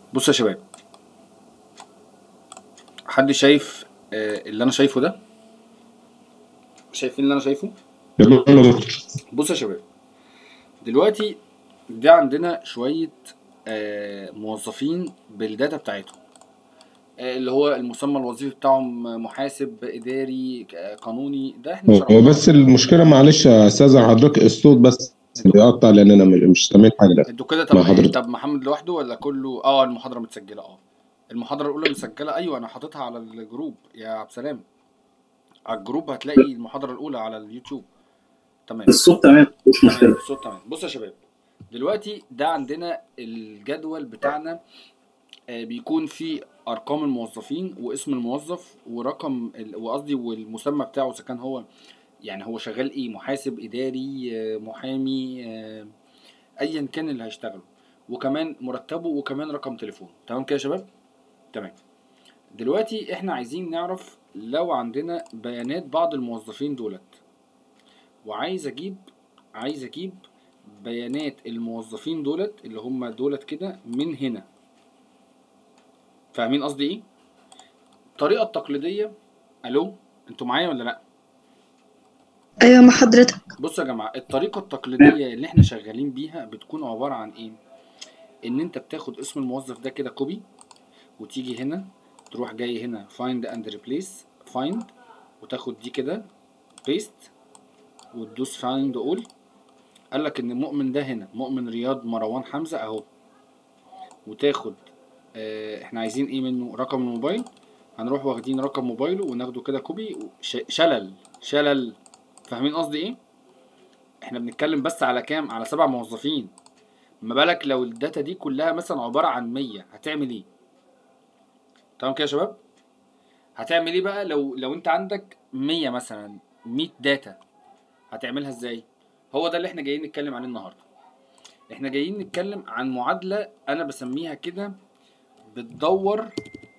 بص يا شباب حد شايف آه، اللي انا شايفه ده شايفين اللي انا شايفه يلا يا دكتور بص يا شباب دلوقتي ده عندنا شوية آه، موظفين بالداتا بتاعتهم آه، اللي هو المسمى الوظيفي بتاعهم محاسب إداري آه، قانوني ده احنا هو شرحناه بس المشكلة معلش يا أستاذ حضرتك الصوت بس بيقطع لأن أنا مش سامع حاجة ده انتوا كده طب مع حضرتك. طب محمد لوحده ولا كله اه المحاضرة متسجلة اه المحاضرة الأولى متسجلة أيوه أنا حاططها على الجروب يا عبد السلام على الجروب هتلاقي المحاضرة الأولى على اليوتيوب تمام الصوت تمام مش تمام مشكله الصوت تمام بص يا شباب دلوقتي ده عندنا الجدول بتاعنا آه، بيكون فيه ارقام الموظفين واسم الموظف ورقم ال- وقصدي والمسمى بتاعه اذا كان هو يعني هو شغال ايه محاسب اداري آه، محامي آه، ايا كان اللي هيشتغله وكمان مرتبه وكمان رقم تليفونه تمام كده يا شباب تمام دلوقتي احنا عايزين نعرف لو عندنا بيانات بعض الموظفين دولت وعايز اجيب عايز اجيب بيانات الموظفين دولت اللي هم دولت كده من هنا فاهمين قصدي ايه الطريقه التقليديه الو انتوا معايا ولا لا ايوه مع حضرتك بصوا يا جماعه الطريقه التقليديه اللي احنا شغالين بيها بتكون عباره عن ايه ان انت بتاخد اسم الموظف ده كده كوبي وتيجي هنا تروح جاي هنا find and replace find وتاخد دي كده paste وتدوس find all قال لك ان مؤمن ده هنا مؤمن رياض مروان حمزه اهو وتاخد آه احنا عايزين ايه منه رقم الموبايل هنروح واخدين رقم موبايله وناخده كده كوبي ش- شلل شلل فاهمين قصدي ايه احنا بنتكلم بس على كام على سبع موظفين ما بالك لو الداتا دي كلها مثلا عبارة عن مية هتعمل ايه تمام كده يا شباب هتعمل ايه بقى لو لو انت عندك مية مثلا مية داتا هتعملها ازاي هو ده اللي احنا جايين نتكلم عليه النهارده احنا جايين نتكلم عن معادلة انا بسميها كده بتدور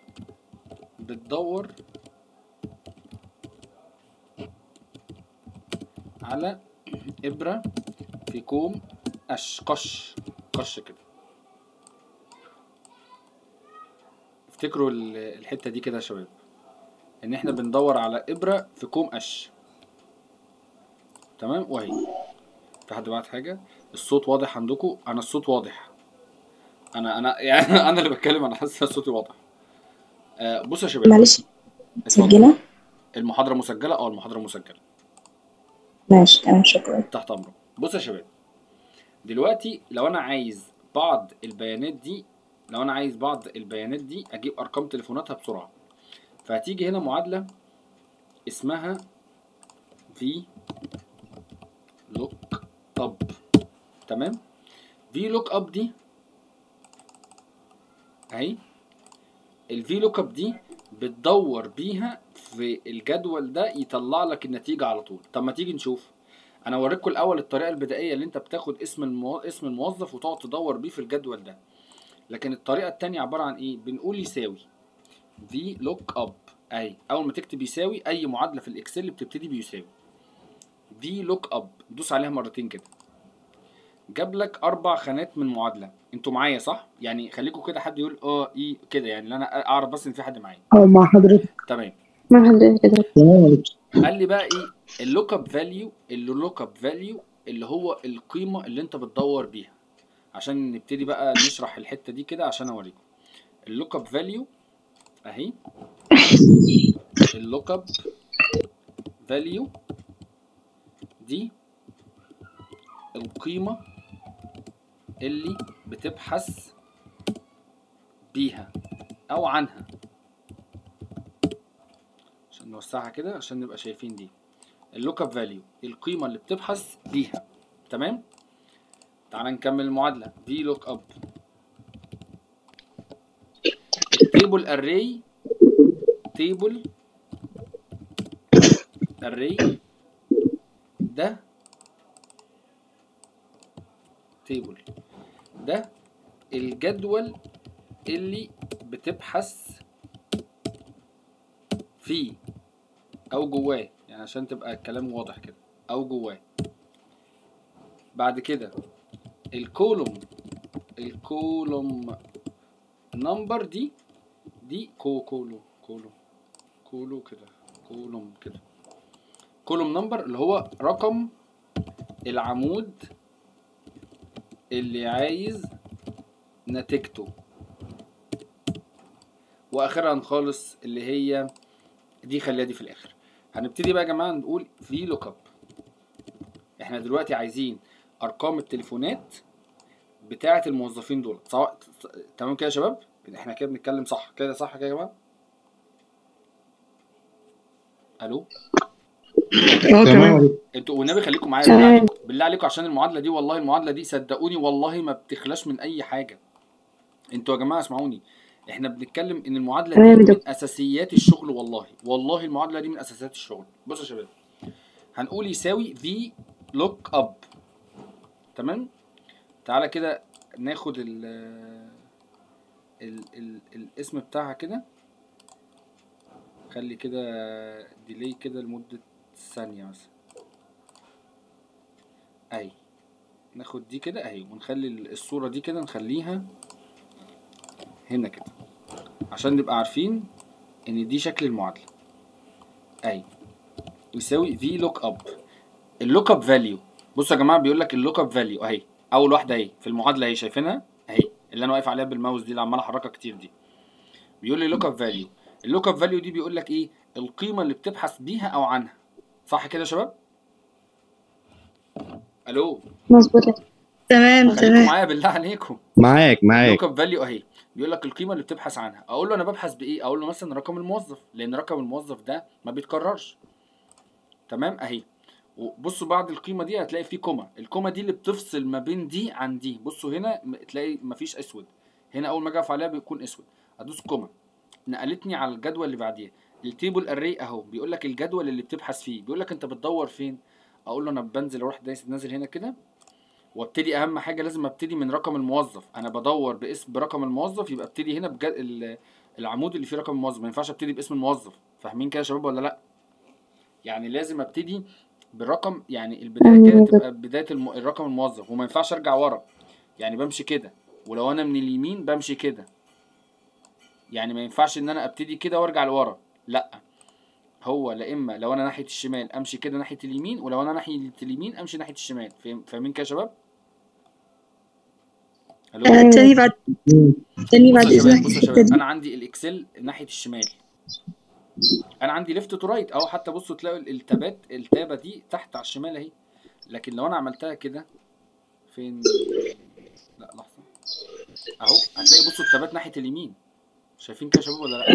بتدور على إبرة في كوم قش قش قش كده افتكروا ال- الحتة دي كده يا شباب ان احنا بندور على إبرة في كوم قش تمام وهي في حد بعت حاجة الصوت واضح عندكم انا الصوت واضح انا انا يعني انا اللي بتكلم انا حاسس ان صوتي واضح آه بصوا يا شباب معلش اتفضل. مسجلة المحاضرة مسجلة اه المحاضرة مسجلة ماشي تمام شكرا تحت امرك بص يا شباب دلوقتي لو انا عايز بعض البيانات دي لو انا عايز بعض البيانات دي اجيب ارقام تليفوناتها بسرعه فهتيجي هنا معادله اسمها في لوك اب تمام في لوك اب دي اهي الفي لوك اب دي بتدور بيها في الجدول ده يطلع لك النتيجه على طول طب ما تيجي نشوف انا اوريكم الاول الطريقه البدائيه اللي انت بتاخد اسم المو... اسم الموظف وتقعد تدور بيه في الجدول ده لكن الطريقه التانية عباره عن ايه بنقول يساوي في لوك اب اهي اول ما تكتب يساوي اي معادله في الاكسل بتبتدي بيساوي في لوك اب دوس عليها مرتين كده جاب لك اربع خانات من معادله انتوا معايا صح يعني خليكم كده حد يقول اه ايه كده يعني اللي انا اعرف بس ان في حد معايا اه مع حضرتك تمام مع حضرتك قال لي بقى ايه اللوك اب فاليو اللوك اب فاليو اللي هو القيمه اللي انت بتدور بيها عشان نبتدي بقى نشرح الحته دي كده عشان اوريكم اللوك اب فاليو اهي اللوك اب فاليو دي القيمه اللي بتبحث بيها او عنها عشان نوسعها كده عشان نبقى شايفين دي اللوك اب فاليو القيمه اللي بتبحث بيها تمام تعال نكمل المعادله في لوك اب التيبل اري تيبل اري ده تيبل ده الجدول اللي بتبحث فيه او جواه يعني عشان تبقى الكلام واضح كده او جواه بعد كده الكولوم الكولوم نمبر دي دي كو كولو كولو كولو كده كولوم كده كولوم نمبر اللي هو رقم العمود اللي عايز نتيجته واخرها خالص اللي هي دي خليها دي في الاخر هنبتدي بقى يا جماعه نقول في لوك اب احنا دلوقتي عايزين ارقام التليفونات بتاعه الموظفين دول سواء تمام كده يا شباب احنا كده بنتكلم صح كده صح كده يا جماعه الو اه تمام انتوا والنبي خليكم معايا بالله تمام. عليكم بالله عليكم عشان المعادله دي والله المعادله دي صدقوني والله ما بتخلاش من اي حاجه انتوا يا جماعه اسمعوني احنا بنتكلم ان المعادله تمام دي يا من اساسيات الشغل والله والله المعادله دي من اساسيات الشغل بصوا يا شباب هنقول يساوي في لوك اب تمام تعالى كده ناخد ال ال ال الاسم بتاعها كده خلي كده ديلي كده لمدة ثانية مثلا اهي ناخد دي كده اهي ونخلي الصورة دي كده نخليها هنا كده عشان نبقى عارفين ان دي شكل المعادلة اهي يساوي في لوك اب اللوك اب فاليو بصوا يا جماعة بيقول لك اللوك اب فاليو اهي اول واحدة اهي في المعادلة اهي شايفينها اهي اللي انا واقف عليها بالماوس دي اللي عمال احركها كتير دي بيقول لي لوك اب فاليو اللوك اب فاليو دي بيقول لك ايه القيمة اللي بتبحث بيها او عنها صح كده يا شباب الو مظبوط تمام خليكم تمام معايا بالله عليكم معاك معاك لوك اب فاليو اهي بيقول لك القيمه اللي بتبحث عنها اقول له انا ببحث بايه اقول له مثلا رقم الموظف لان رقم الموظف ده ما بيتكررش تمام اهي وبصوا بعد القيمه دي هتلاقي في كوما الكوما دي اللي بتفصل ما بين دي عن دي بصوا هنا م- تلاقي مفيش اسود هنا اول ما اجي اقف عليها بيكون اسود ادوس كوما نقلتني على الجدول اللي بعديها التيبل اري اهو بيقول لك الجدول اللي بتبحث فيه بيقول لك انت بتدور فين اقول له انا بنزل اروح دايس نازل هنا كده وابتدي اهم حاجه لازم ابتدي من رقم الموظف انا بدور باسم برقم الموظف يبقى ابتدي هنا بجد ال- العمود اللي فيه رقم الموظف ما ينفعش ابتدي باسم الموظف فاهمين كده يا شباب ولا لا يعني لازم ابتدي بالرقم يعني البدايه كده تبقى بدايه الم... الرقم الموظف وما ينفعش ارجع ورا يعني بمشي كده ولو انا من اليمين بمشي كده يعني ما ينفعش ان انا ابتدي كده وارجع لورا لا هو لا اما لو انا ناحيه الشمال امشي كده ناحيه اليمين ولو انا ناحيه اليمين امشي ناحيه الشمال فاهم- فاهمين كده يا شباب الو آه، تاني بعد تاني بعد بصوا يا شباب اذنك بصوا يا الحته شباب دي انا عندي الاكسل ناحيه الشمال انا عندي ليفت تو رايت اهو حتى بصوا تلاقوا التابات التابه دي تحت على الشمال اهي لكن لو انا عملتها كده فين لا لحظه اهو هتلاقي بصوا التابات ناحيه اليمين شايفين كده يا شباب ولا لا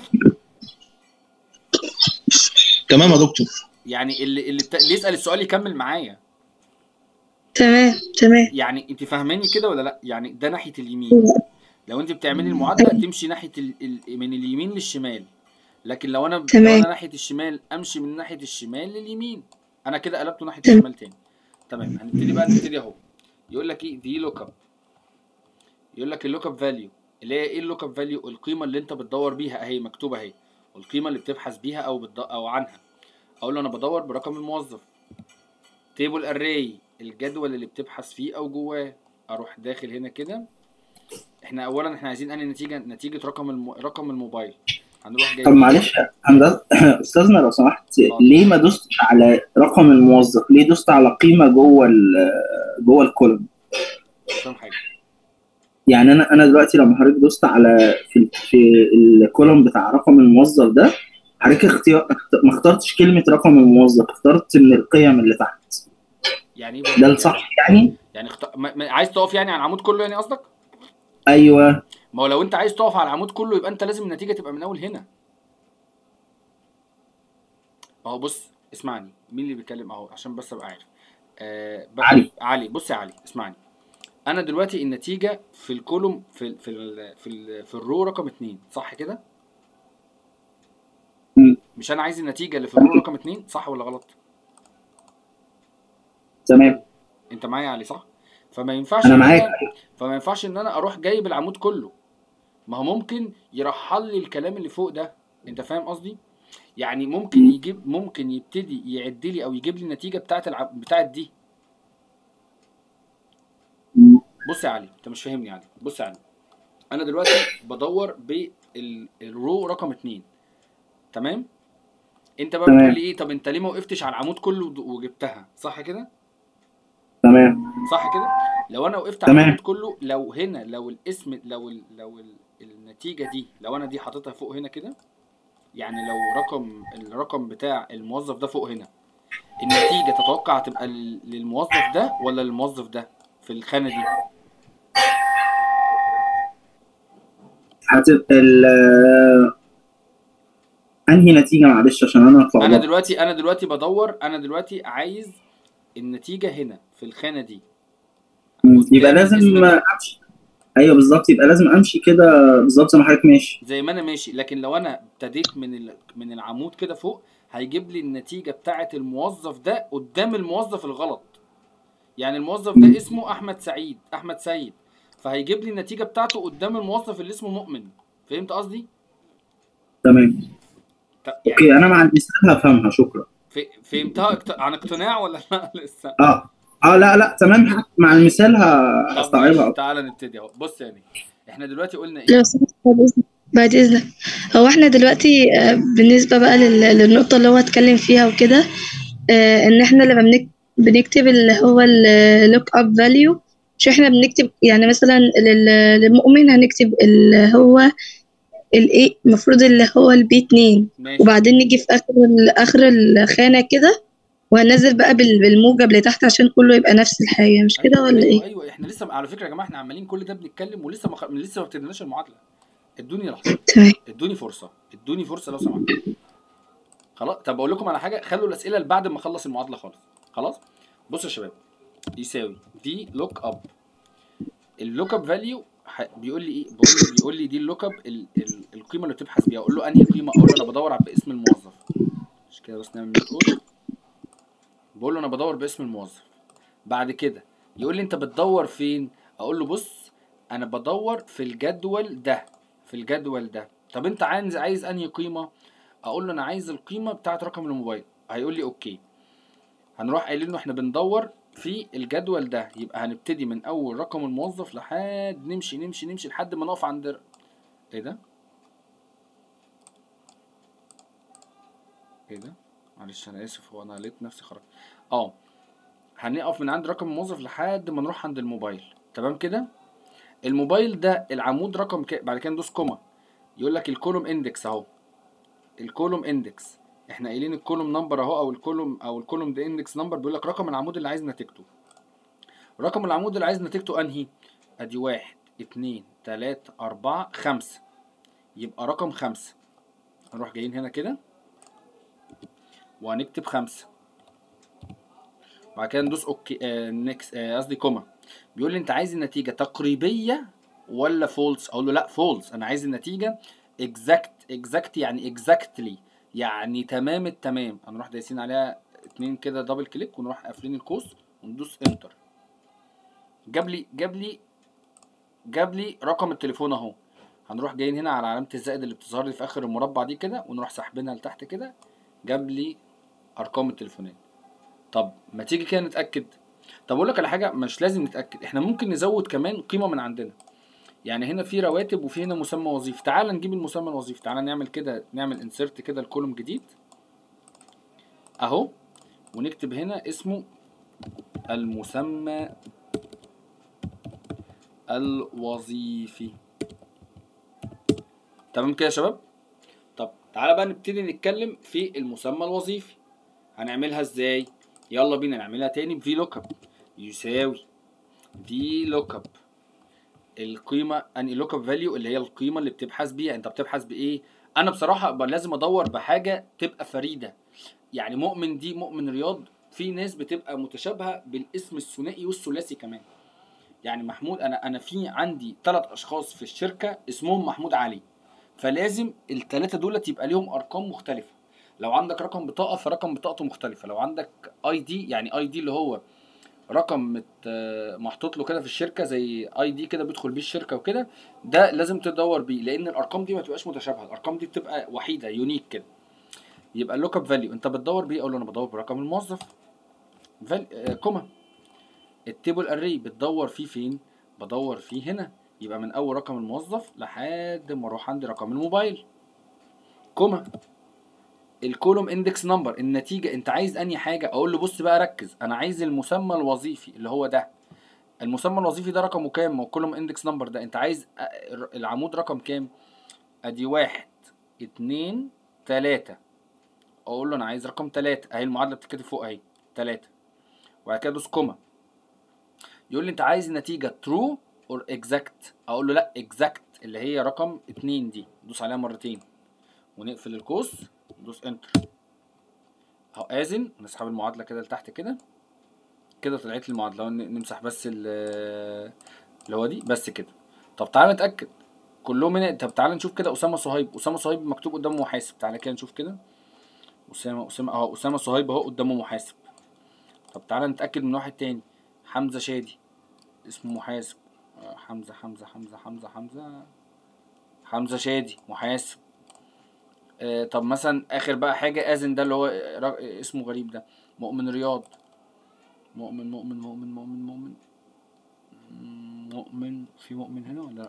تمام يا دكتور يعني اللي اللي, بتا... اللي يسال السؤال يكمل معايا تمام تمام يعني انت فاهماني كده ولا لا يعني ده ناحيه اليمين لو انت بتعملي المعادله تمشي ناحيه ال... ال... من اليمين للشمال لكن لو انا لو تمام. انا ناحيه الشمال امشي من ناحيه الشمال لليمين انا كده قلبته ناحيه تمام. الشمال تاني تمام هنبتدي بقى نبتدي اهو يقول لك ايه دي لوك اب يقول لك اللوك اب فاليو اللي هي ايه اللوك اب فاليو القيمه اللي انت بتدور بيها اهي مكتوبه اهي والقيمه اللي بتبحث بيها او بتد... او عنها اقول له انا بدور برقم الموظف تيبل اري الجدول اللي بتبحث فيه او جواه اروح داخل هنا كده احنا اولا احنا عايزين انهي نتيجه نتيجه رقم الم... رقم الموبايل هنروح جاي طب معلش هندسة استاذنا لو سمحت ليه ما دوستش على رقم الموظف ليه دوست على قيمه جوه ال جوه الكولوم مش فاهم حاجه يعني انا انا دلوقتي لما حضرتك دوست على في في الكولوم بتاع رقم الموظف ده حضرتك اختيار ما اخترتش كلمه رقم الموظف اخترت من القيم اللي تحت يعني ايه بقى؟ ده الصح يعني يعني اخت... ما... ما... عايز تقف يعني على العمود كله يعني قصدك ايوه ما هو لو انت عايز تقف على العمود كله يبقى انت لازم النتيجه تبقى من اول هنا ما هو بص اسمعني مين اللي بيتكلم اهو عشان بس ابقى عارف آه ب... علي. علي بص يا علي اسمعني انا دلوقتي النتيجه في الكولوم في ال... في ال... في ال... في الرو رقم اتنين صح كده مم. مش انا عايز النتيجه اللي في الرو رقم اتنين صح ولا غلط تمام انت معايا يا علي صح فما ينفعش انا إن معاك فما ينفعش ان انا اروح جايب العمود كله ما هو ممكن يرحل لي الكلام اللي فوق ده انت فاهم قصدي يعني ممكن يجيب ممكن يبتدي يعد لي او يجيب لي النتيجه بتاعه الع... بتاعه دي مم. بص يا علي انت مش فاهمني يا علي بص يا علي انا دلوقتي بدور بالرو رقم اتنين تمام انت بقى تمام. بتقول لي ايه طب انت ليه ما وقفتش على العمود كله ود- وجبتها صح كده تمام صح كده لو انا وقفت على تمام. العمود كله لو هنا لو الاسم لو ال لو ال النتيجه دي لو انا دي حاططها فوق هنا كده يعني لو رقم الرقم بتاع الموظف ده فوق هنا النتيجه تتوقع تبقى لل- للموظف ده ولا للموظف ده في الخانه دي هتبقى ال انهي نتيجه معلش عشان انا انا اتلخبطت دلوقتي انا دلوقتي بدور انا دلوقتي عايز النتيجه هنا في الخانه دي يبقى قدام لازم الاسم ده. امشي ايوه بالظبط يبقى لازم امشي كده بالظبط زي ما حضرتك ماشي زي ما انا ماشي لكن لو انا ابتديت من ال... من العمود كده فوق هيجيب لي النتيجه بتاعه الموظف ده قدام الموظف الغلط يعني الموظف ده اسمه احمد سعيد احمد سيد فهيجيب لي النتيجه بتاعته قدام الموظف اللي اسمه مؤمن فهمت قصدي تمام ط- يعني اوكي انا مع المثال هفهمها شكرا ف... فهمتها اكت... عن اقتناع ولا لا لسه اه اه لا لا تمام مع المثال ه- طب هستوعبها ماشي أكتر. تعالى نبتدي اهو بص يعني احنا دلوقتي قلنا ايه لو سمحت بعد إذنك بعد إذنك هو احنا دلوقتي آه، بالنسبة بقى لل- للنقطة اللي هو اتكلم فيها وكده آه، ان احنا لما بنك- بنكتب اللي هو اللوك اب فاليو مش احنا بنكتب يعني مثلا لل- للمؤمن هنكتب اللي هو الايه المفروض اللي هو البي 2 ماشي وبعدين نيجي في اخر ال- اخر الخانة كده وهنزل بقى بال- بالموجب لتحت عشان كله يبقى نفس الحاجة مش كده ايوه ولا ايوه ايه؟ ايوه احنا لسه على فكره يا جماعه احنا عمالين كل ده بنتكلم ولسه ما خ... لسه ما ابتديناش المعادله ادوني لحظه تمام ادوني فرصه ادوني فرصه لو سمحت خلاص طب اقول لكم على حاجه خلوا الاسئله اللي بعد ما اخلص المعادله خالص خلاص بصوا يا شباب يساوي دي لوك اب اللوك اب فاليو بيقول لي ايه بيقول لي بيقول لي دي اللوك اب ال... ال... القيمه اللي بتبحث بيها اقول له انهي قيمه اقول له انا بدور على باسم الموظف مش كده بس نعمل ميوت اول بقول له انا بدور باسم الموظف بعد كده يقول لي انت بتدور فين اقول له بص انا بدور في الجدول ده في الجدول ده طب انت عايز عايز انهي قيمه اقول له انا عايز القيمه بتاعت رقم الموبايل هيقول لي اوكي هنروح قايلين له احنا بندور في الجدول ده يبقى هنبتدي من اول رقم الموظف لحد نمشي نمشي نمشي لحد ما نقف عند ايه ده ايه ده معلش انا اسف هو انا لقيت نفسي خرج اه هنقف من عند رقم الموظف لحد ما نروح عند الموبايل تمام كده الموبايل ده العمود رقم ك... بعد كده ندوس كوما يقول لك الكولوم اندكس اهو الكولوم اندكس احنا قايلين الكولوم نمبر اهو او الكولوم او الكولوم ده اندكس نمبر بيقول لك رقم العمود اللي عايز نتيجته رقم العمود اللي عايز نتيجته انهي ادي واحد اتنين تلاتة اربعة خمسة يبقى رقم خمسة هنروح جايين هنا كده وهنكتب خمسة بعد كده ندوس اوكي آه نكس آه قصدي كوما بيقول لي انت عايز النتيجه تقريبيه ولا فولس اقول له لا فولس انا عايز النتيجه اكزاكت اكزاكت يعني اكزاكتلي يعني تمام التمام هنروح دايسين عليها اتنين كده دبل كليك ونروح قافلين القوس وندوس انتر جاب لي جاب لي جاب لي رقم التليفون اهو هنروح جايين هنا على علامه الزائد اللي بتظهر لي في اخر المربع دي كده ونروح ساحبينها لتحت كده جاب لي ارقام التليفونات طب ما تيجي كده نتاكد طب اقول لك على حاجه مش لازم نتاكد احنا ممكن نزود كمان قيمه من عندنا يعني هنا في رواتب وفي هنا مسمى وظيفي تعال نجيب المسمى الوظيفي تعال نعمل كده نعمل انسرت كده الكولوم جديد اهو ونكتب هنا اسمه المسمى الوظيفي تمام كده يا شباب طب تعالى بقى نبتدي نتكلم في المسمى الوظيفي هنعملها ازاي يلا بينا نعملها تاني بفي لوك اب يساوي في لوك اب القيمه اني لوك اب فاليو اللي هي القيمه اللي بتبحث بيها انت بتبحث بايه انا بصراحه بقى لازم ادور بحاجه تبقى فريده يعني مؤمن دي مؤمن رياض في ناس بتبقى متشابهه بالاسم الثنائي والثلاثي كمان يعني محمود انا انا في عندي ثلاث اشخاص في الشركه اسمهم محمود علي فلازم الثلاثه دولت يبقى ليهم ارقام مختلفه لو عندك رقم بطاقه فرقم بطاقته مختلفه لو عندك اي دي يعني اي دي اللي هو رقم مت محطوط له كده في الشركه زي اي دي كده بيدخل بيه الشركه وكده ده لازم تدور بيه لان الارقام دي ما تبقاش متشابهه الارقام دي بتبقى وحيده يونيك كده يبقى اللوك اب فاليو انت بتدور بيه اقول له انا بدور برقم الموظف فال... آه كوما التيبل اري بتدور فيه فين بدور فيه هنا يبقى من اول رقم الموظف لحد ما اروح عند رقم الموبايل كوما الكولوم اندكس نمبر النتيجه انت عايز انهي حاجه اقول له بص بقى ركز انا عايز المسمى الوظيفي اللي هو ده المسمى الوظيفي ده رقمه كام ما هو الكولوم اندكس نمبر ده انت عايز أ- العمود رقم كام ادي واحد اتنين تلاتة اقول له انا عايز رقم تلاتة اهي المعادله بتتكتب فوق اهي تلاتة وبعد كده ادوس كوما يقول لي انت عايز النتيجه ترو اور اكزاكت اقول له لا اكزاكت اللي هي رقم اتنين دي دوس عليها مرتين ونقفل القوس ندوس انتر اهو ازن نسحب المعادله كده لتحت كده كده طلعت لي المعادله ون- نمسح بس ال- اللي هو دي بس كده طب تعالى نتاكد كلهم هنا طب تعالى نشوف كده اسامه صهيب اسامه صهيب مكتوب قدامه محاسب تعالى كده نشوف كده اسامه اسامه اهو اسامه صهيب اهو قدامه محاسب طب تعالى نتاكد من واحد تاني حمزه شادي اسمه محاسب آه، حمزه حمزه حمزه حمزه حمزه حمزه شادي محاسب آه، طب مثلا اخر بقى حاجه ازن ده اللي هو را- اسمه غريب ده مؤمن رياض مؤمن مؤمن مؤمن مؤمن مؤمن مم، مؤمن في مؤمن هنا ولا لا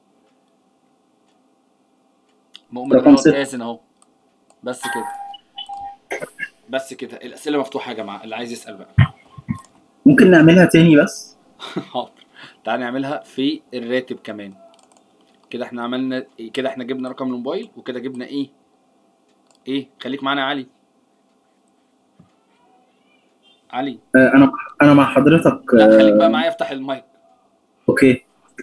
مؤمن رقم رياض ستة. ازن اهو بس كده بس كده الاسئله مفتوحه يا جماعه اللي عايز يسال بقى ممكن نعملها تاني بس حاضر تعال نعملها في الراتب كمان كده احنا عملنا كده احنا جبنا رقم الموبايل وكده جبنا ايه ايه خليك معانا يا علي علي آه، انا انا مع حضرتك لا آه، خليك بقى معايا افتح المايك اوكي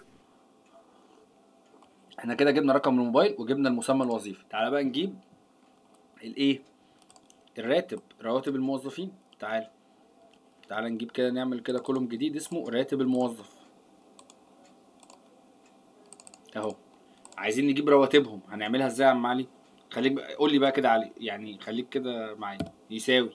احنا كده جبنا رقم الموبايل وجبنا المسمى الوظيفي تعالى بقى نجيب الايه الراتب رواتب الموظفين تعال تعال نجيب كده نعمل كده كولوم جديد اسمه راتب الموظف اهو عايزين نجيب رواتبهم هنعملها ازاي يا عم علي خليك بقى قول لي بقى كده علي يعني خليك كده معايا يساوي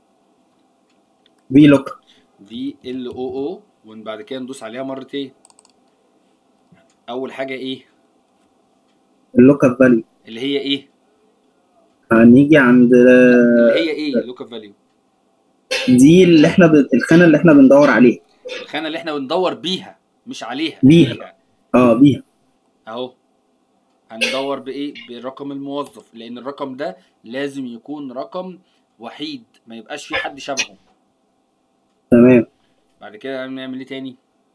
في لوك في ال او او وبعد كده ندوس عليها مرتين اول حاجه ايه اللوك اب فاليو اللي هي ايه هنيجي عند آه، اللي هي ايه لوك اب فاليو دي اللي احنا ب... الخانه اللي احنا بندور عليها الخانه اللي احنا بندور بيها مش عليها بيها. اه بيها اهو هندور بايه برقم الموظف لان الرقم ده لازم يكون رقم وحيد ما يبقاش في حد شبهه تمام بعد كده نعمل ايه تاني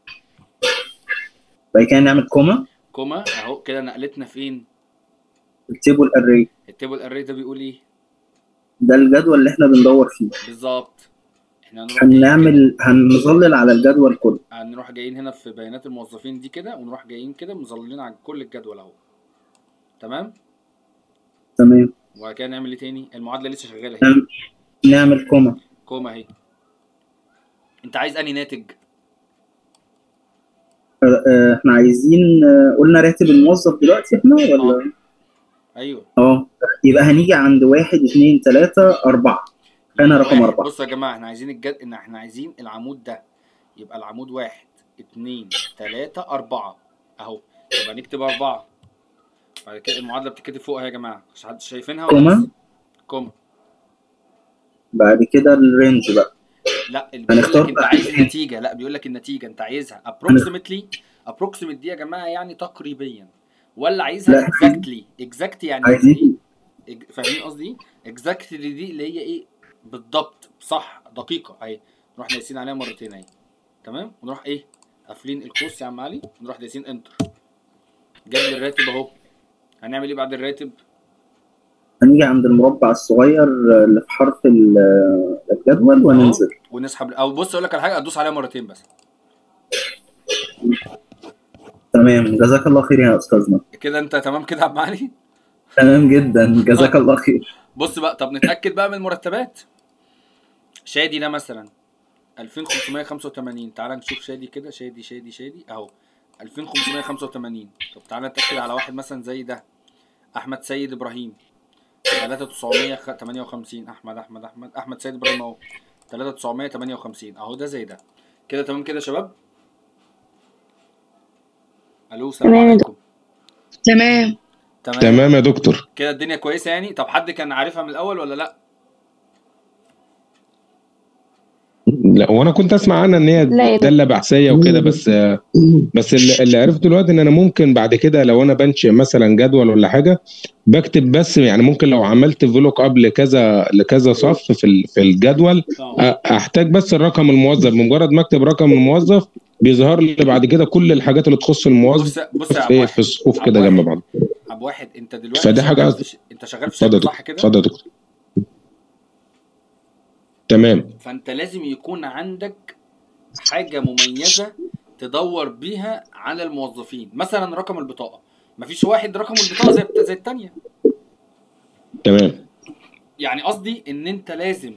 بعد كده نعمل كوما كوما اهو كده نقلتنا فين التيبل اري التيبل اري ده بيقول ايه ده الجدول اللي احنا بندور فيه بالظبط احنا هنروح جايين هنعمل هنظلل على الجدول كله كده- هنروح جايين هنا في بيانات الموظفين دي كده ونروح جايين كده مظللين على كل الجدول اهو تمام تمام وبعد كده نعمل ايه تاني المعادله لسه شغاله اهي نعم- نعمل كوما كوما اهي انت عايز انهي ناتج آه، آه، احنا عايزين آه، قلنا راتب الموظف دلوقتي احنا ولا ايوه اه يبقى هنيجي عند واحد اثنين ثلاثة أربعة أنا رقم واحد. أربعة بصوا يا جماعه احنا عايزين الجد ان احنا عايزين العمود ده يبقى العمود واحد اتنين تلاتة أربعة أهو يبقى نكتب أربعة بعد كده المعادلة بتتكتب فوق أهي يا جماعة مش حد شايفينها ولا كوما. لسه؟ كوما بعد كده الرينج بقى لا اللي بيقول هنختار لك أنت بقى. عايز النتيجة لا بيقول لك النتيجة أنت عايزها approximately approximate دي يا جماعة يعني تقريبيا ولا عايزها لا. exactly exact يعني عايزين إيه؟ إج- فاهمين قصدي ايه؟ exactly دي اللي هي ايه بالضبط صح دقيقة اهي نروح دايسين عليها مرتين اهي تمام ونروح ايه قافلين القوس يا عم علي ونروح دايسين انتر جاب لي الراتب اهو هنعمل ايه بعد الراتب هنيجي عند المربع الصغير آه، اللي في حرف ال- آه، الجدول وننزل ونسحب او بص اقول لك على حاجه ادوس عليها مرتين بس تمام جزاك الله خير يا أستاذنا كده انت تمام كده يا عم علي تمام جدا جزاك الله خير بص بقى طب نتاكد بقى من المرتبات شادي ده مثلا 2585 تعال نشوف شادي كده شادي شادي شادي اهو 2585 طب تعال نتاكد على واحد مثلا زي ده احمد سيد ابراهيم 3958 احمد احمد احمد احمد سيد ابراهيم اهو 3958 اهو ده زي ده كده تمام كده يا شباب الو السلام تمام يا عليكم تمام تمام تمام يا دكتور كده الدنيا كويسه يعني طب حد كان عارفها من الاول ولا لا لا وانا كنت اسمع عنها ان هي لا يا داله بحثيه وكده بس بس اللي اللي عرفته دلوقتي ان انا ممكن بعد كده لو انا بنشئ مثلا جدول ولا حاجه بكتب بس يعني ممكن لو عملت فلوك اب لكذا لكذا صف في ال- في الجدول اه أ- احتاج بس الرقم الموظف بمجرد ما اكتب رقم الموظف بيظهر لي بعد كده كل الحاجات اللي تخص الموظف بص بص يا عبد في, واحد في الصفوف عبد كده جنب واحد بعض عبد واحد انت دلوقتي فدي حاجة شغال عايز- في ش... انت شغال في اتفضل يا شركه دكتور صح كده اتفضل يا دكتور تمام فانت لازم يكون عندك حاجه مميزه تدور بيها على الموظفين مثلا رقم البطاقه مفيش واحد رقم البطاقه زي زي الثانيه تمام يعني قصدي ان انت لازم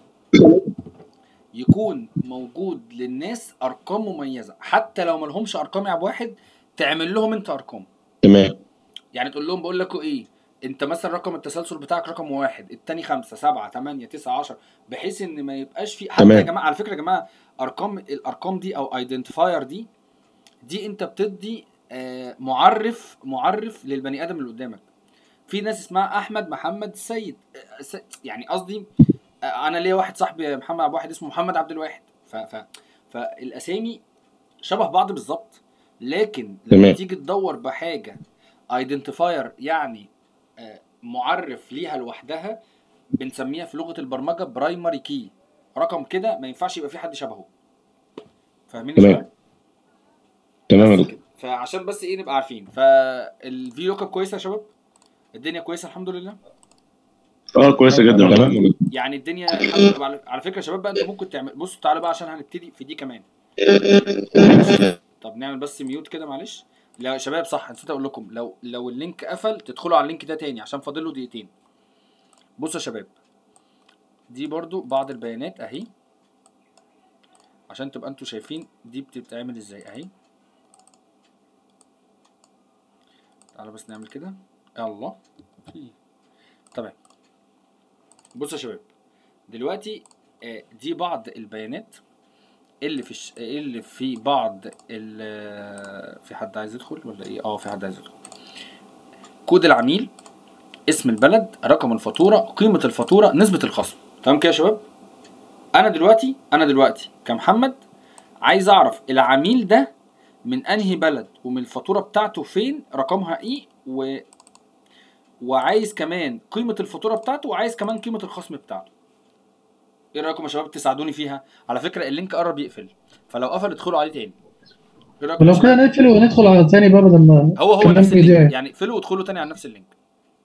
يكون موجود للناس ارقام مميزه حتى لو ما لهمش ارقام يا عبد واحد تعمل لهم انت ارقام تمام يعني تقول لهم بقول لكم ايه انت مثلا رقم التسلسل بتاعك رقم واحد التاني خمسة سبعة تمانية تسعة عشر بحيث ان ما يبقاش في حتى تمام. يا جماعة على فكرة يا جماعة ارقام الارقام دي او ايدنتيفاير دي دي انت بتدي آه، معرف معرف للبني ادم اللي قدامك في ناس اسمها احمد محمد السيد آه، س- يعني قصدي آه، انا ليا واحد صاحبي محمد عبد واحد اسمه محمد عبد الواحد ف ف فالاسامي شبه بعض بالظبط لكن لما تمام. تيجي تدور بحاجه ايدنتيفاير يعني آه، معرف ليها لوحدها بنسميها في لغه البرمجه برايمري كي رقم كده ما ينفعش يبقى في حد شبهه فاهمين تمام. شباب؟ تمام يا بس دكتور كده. فعشان بس ايه نبقى عارفين فالفي لوك اب كويسه يا شباب الدنيا كويسه الحمد لله اه كويسه جدا تمام يا دكتور. يعني الدنيا الحمد لله. على- على فكره يا شباب بقى انتوا ممكن تعمل بصوا تعالوا بقى عشان هنبتدي في دي كمان طب نعمل بس ميوت كده معلش لا يا شباب صح نسيت اقول لكم لو لو اللينك قفل تدخلوا على اللينك ده تاني عشان فاضل له دقيقتين بصوا يا شباب دي برضو بعض البيانات اهي عشان تبقى انتوا شايفين دي بتتعمل ازاي اهي تعالوا بس نعمل كده يلا في تمام بصوا يا شباب دلوقتي آه، دي بعض البيانات اللي في الش... اللي في بعض ال... في حد عايز يدخل ولا ايه اه في حد عايز يدخل كود العميل اسم البلد رقم الفاتوره قيمه الفاتوره نسبه الخصم تمام كده يا شباب انا دلوقتي انا دلوقتي كمحمد عايز اعرف العميل ده من انهي بلد ومن الفاتوره بتاعته فين رقمها ايه و... وعايز كمان قيمه الفاتوره بتاعته وعايز كمان قيمه الخصم بتاعته ايه رايكم يا شباب تساعدوني فيها على فكره اللينك قرب يقفل فلو قفل ادخلوا عليه تاني ايه رايكم يا ولو كده شباب؟ نقفل وندخل على الثاني بقى بدل ما هو هو كلام نفس اللينك بيضيع. يعني اقفلوا وادخلوا تاني على نفس اللينك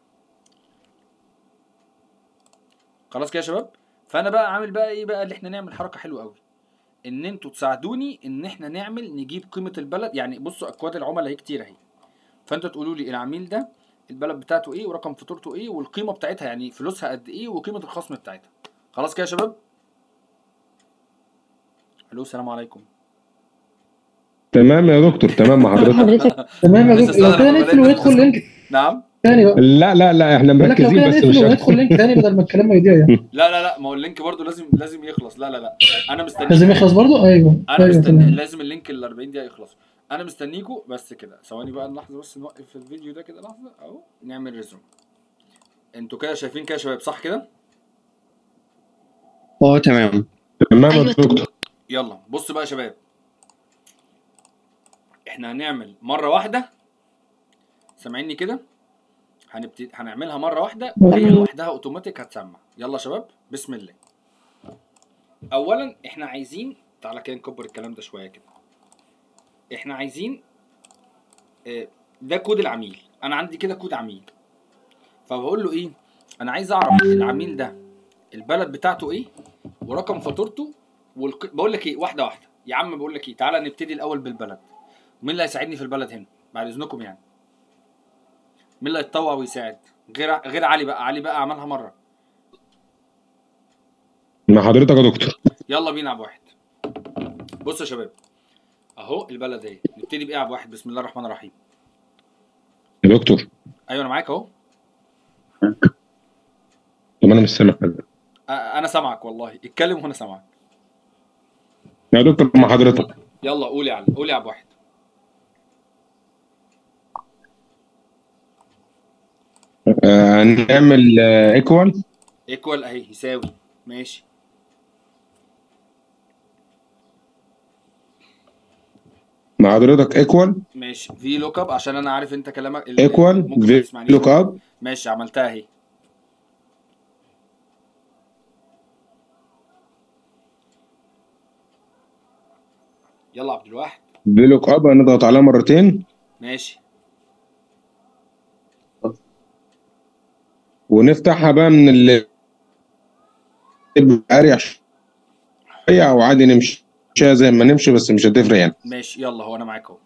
خلاص كده يا شباب فانا بقى عامل بقى ايه بقى اللي احنا نعمل حركه حلوه قوي ان انتوا تساعدوني ان احنا نعمل نجيب قيمه البلد يعني بصوا اكواد العملاء اهي كتير اهي فانتوا تقولوا لي العميل ده البلد بتاعته ايه ورقم فاتورته ايه والقيمه بتاعتها يعني فلوسها قد ايه وقيمه الخصم بتاعتها خلاص كده يا شباب الو السلام عليكم تمام يا دكتور تمام مع حضرتك حضرتك تمام يا لسه دكتور لو استنى كده لما نقفل بدأت وندخل لينك نعم ثاني بقى لا لا لا احنا بقول لك لو مركزين كده بس نقفل مش وندخل لينك ثاني بدل ما الكلام ما يضيع يعني لا لا لا ما هو اللينك برضو لازم لازم يخلص لا لا لا انا مستنيك لازم يخلص برضه ايوه انا ايوه مستني تمام لازم اللينك ال 40 دقيقه يخلص انا مستنيكوا بس كده ثواني بقى لحظه بس نوقف الفيديو ده كده لحظه اهو نعمل ريزوم انتوا كده شايفين كده يا شباب صح كده اه تمام تمام يا أيوة. دكتور يلا بصوا بقى يا شباب احنا هنعمل مره واحده سامعيني كده هنبتدي هنعملها مره واحده وهي لوحدها اوتوماتيك هتسمع يلا يا شباب بسم الله اولا احنا عايزين تعالى كده نكبر الكلام ده شويه كده احنا عايزين آه، ده كود العميل انا عندي كده كود عميل فبقول له ايه انا عايز اعرف العميل ده البلد بتاعته ايه ورقم فاتورته والق... بقول لك ايه واحده واحده يا عم بقول لك ايه تعالى نبتدي الاول بالبلد مين اللي هيساعدني في البلد هنا بعد اذنكم يعني مين اللي هيتطوع ويساعد غير غير علي بقى علي بقى عملها مره مع حضرتك يا دكتور يلا بينا يا ابو واحد بصوا يا شباب اهو البلد اهي نبتدي بايه يا ابو واحد بسم الله الرحمن الرحيم يا دكتور ايوه انا معاك اهو طب انا مش سامع حاجه أ- انا سامعك والله اتكلم وانا سامعك يا دكتور مع حضرتك يلا قول يا علي قول يا ابو واحد آه نعمل ايكوال ايكوال اهي يساوي ماشي مع حضرتك ايكوال ماشي في لوك اب عشان انا عارف انت كلامك ال- ايكوال ممكن ما في تسمعنيش لوك اب ماشي عملتها اهي يلا عبد الواحد في لوك اب هنضغط عليها مرتين ماشي ونفتحها بقى من ال اريح شويه او عادي نمشي زي ما نمشي بس مش هتفرق يعني ماشي يلا هو انا معاك اهو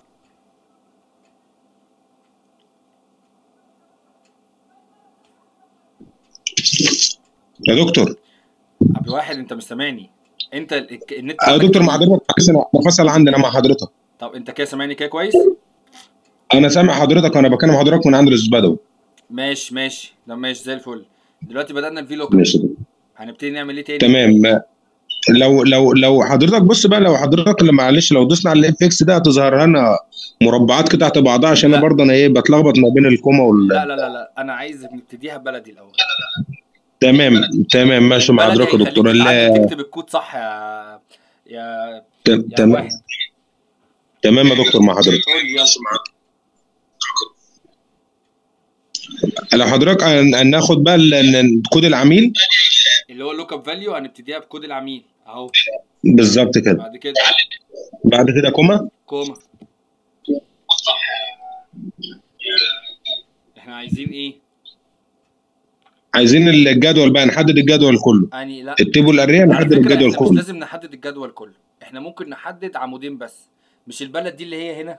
يا دكتور عبد الواحد انت مش سامعني انت ال- الك- النت يا عندك دكتور مع تقيل. حضرتك معلش انا بفصل عندنا مع حضرتك طب انت كده سامعني كده كويس انا سامع حضرتك وانا بكلم حضرتك من عند الاستاذ بدوي ماشي ماشي ده ماشي زي الفل دلوقتي بدأنا الفي لوك اب ماشي هنبتدي نعمل ايه تاني تمام لو لو لو حضرتك بص بقى لو حضرتك لما معلش لو دوسنا على الاف اكس ده هتظهر لنا مربعات كده تحت بعضها عشان انا لا. برضه انا ايه بتلخبط ما بين الكوما وال لا لا لا لا انا عايز نبتديها بلدي الاول تمام تمام ماشي مع بلدي حضرتك يا دكتور هيخليك ال- تتعلم تكتب الكود صح يا يا ت- يا تمام واحد تمام يا دكتور مع حضرتك قول لي يلا لو حضرتك هن- هناخد بقى ال- ال- كود العميل اللي هو لوك اب فاليو هنبتديها بكود العميل اهو بالظبط كده بعد كده بعد كده كوما كوما احنا عايزين ايه عايزين الجدول بقى نحدد الجدول كله اني لا التيبل الاريا على نحدد فكره الجدول احنا مش كله لازم نحدد الجدول كله احنا ممكن نحدد عمودين بس مش البلد دي اللي هي هنا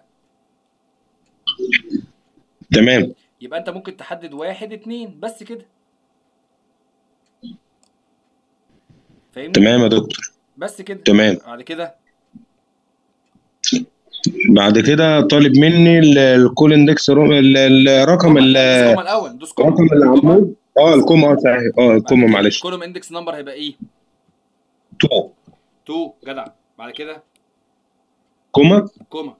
تمام يبقى انت ممكن تحدد واحد اتنين بس كده فاهمني تمام يا دكتور بس كده تمام بعد كده بعد كده طالب مني ال- الكول اندكس رو- ال- الرقم ال- دوس كوما الاول دوس كوما رقم العمود اه الكوما اه صحيح اه الكوما معلش كولوم اندكس نمبر هيبقى ايه 2 2 جدع بعد كده كوما كوما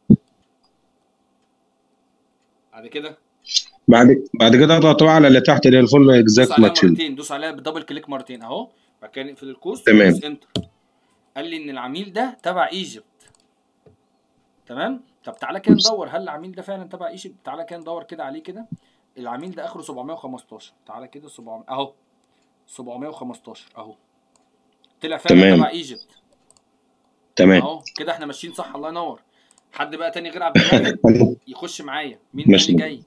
بعد كده بعد بعد كده اضغط بقى على اللي تحت اللي هي الفول دوس اكزاكت عليها ماتش مرتين دوس عليها بالدبل كليك مرتين اهو بعد كده نقفل القوس تمام. ودوس انتر قال لي ان العميل ده تبع ايجيبت تمام طب تعالى كده ندور هل العميل ده فعلا تبع ايجيبت تعالى كده ندور كده عليه كده العميل ده اخره 715 تعالى كده 700 اهو 715 اهو طلع فعلا تمام. تبع ايجيبت تمام اهو كده احنا ماشيين صح الله ينور حد بقى تاني غير عبد الواحد يخش معايا مين ماشي. تاني جاي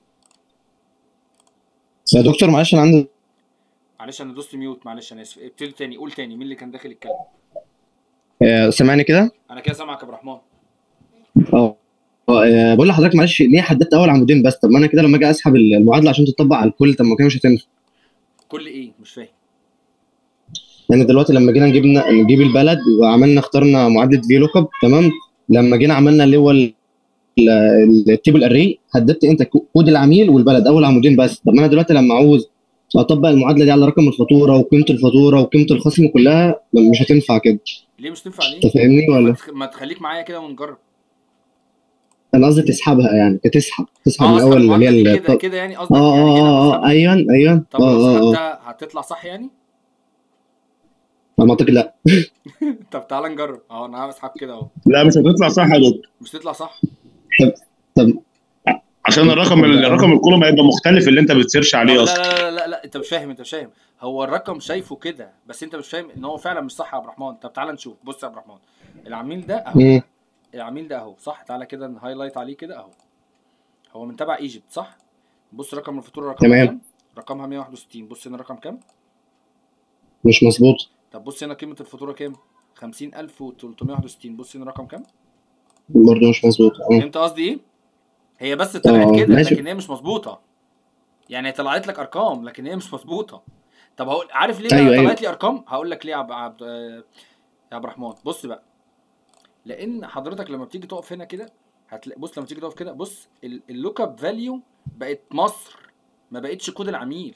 يا دكتور معلش انا عندي معلش انا دوست ميوت معلش انا اسف ابتدي تاني قول تاني مين اللي كان داخل يتكلم آه، سامعني كده انا كده سامعك يا عبد الرحمن اه آه، بقول لحضرتك معلش ليه حددت اول عمودين بس طب ما انا كده لما اجي اسحب المعادله عشان تطبق على الكل طب ما كده مش هتنفع كل ايه مش فاهم يعني دلوقتي لما جينا جبنا نجيب البلد وعملنا اخترنا معادله في لوك اب تمام لما جينا عملنا اللي هو ال- ال- التيبل اري حددت انت كو- كود العميل والبلد اول عمودين بس طب ما انا دلوقتي لما عاوز اطبق المعادله دي على رقم الفاتوره وقيمه الفاتوره وقيمه الخصم كلها مش هتنفع كده ليه مش تنفع ليه انت فاهمني ما, ولا تخ... ما تخليك معايا كده ونجرب انا قصدي تسحبها يعني تسحب تسحب اه من اسحب اول اللي هي المعادله دي ال- كده كده يعني قصدك اه يعني اه هنا اه بسحبها؟ اه ايوه ايوه طب اه لو اه اه سحبتها هتطلع صح يعني على ما اعتقد لا طب تعالى نجرب اهو انا هسحب كده اهو لا مش هتطلع صح يا دكتور مش تطلع صح طب عشان الرقم الرقم الكولوم هيبقى مختلف اللي انت بتسيرش لا عليه لا اصلا لا لا لا انت مش فاهم انت مش فاهم هو الرقم شايفه كده بس انت مش فاهم ان هو فعلا مش صح يا عبد الرحمن طب تعالى نشوف بص يا عبد الرحمن العميل ده اهو مم. العميل ده اهو صح تعالى كده نهايلايت عليه كده اهو هو من تبع ايجيبت صح بص رقم الفاتوره رقمها تمام. كام رقمها 161 بص هنا رقم كام مش مظبوط طب بص هنا قيمه الفاتوره كام 50361 بص هنا رقم كام برضه مش مظبوط اه فهمت قصدي ايه هي بس طلعت اه، كده ماشي. لكن هي مش مظبوطه يعني هي طلعت لك ارقام لكن هي مش مظبوطه طب هقول عارف ليه ايوه، بقى ايوه. طلعت لي ارقام هقول لك ليه يا عبد عبد آه، يا عبد الرحمن بص بقى لان حضرتك لما بتيجي تقف هنا كده هتلاقي بص لما تيجي تقف كده بص اللوك اب فاليو بقت مصر ما بقتش كود العميل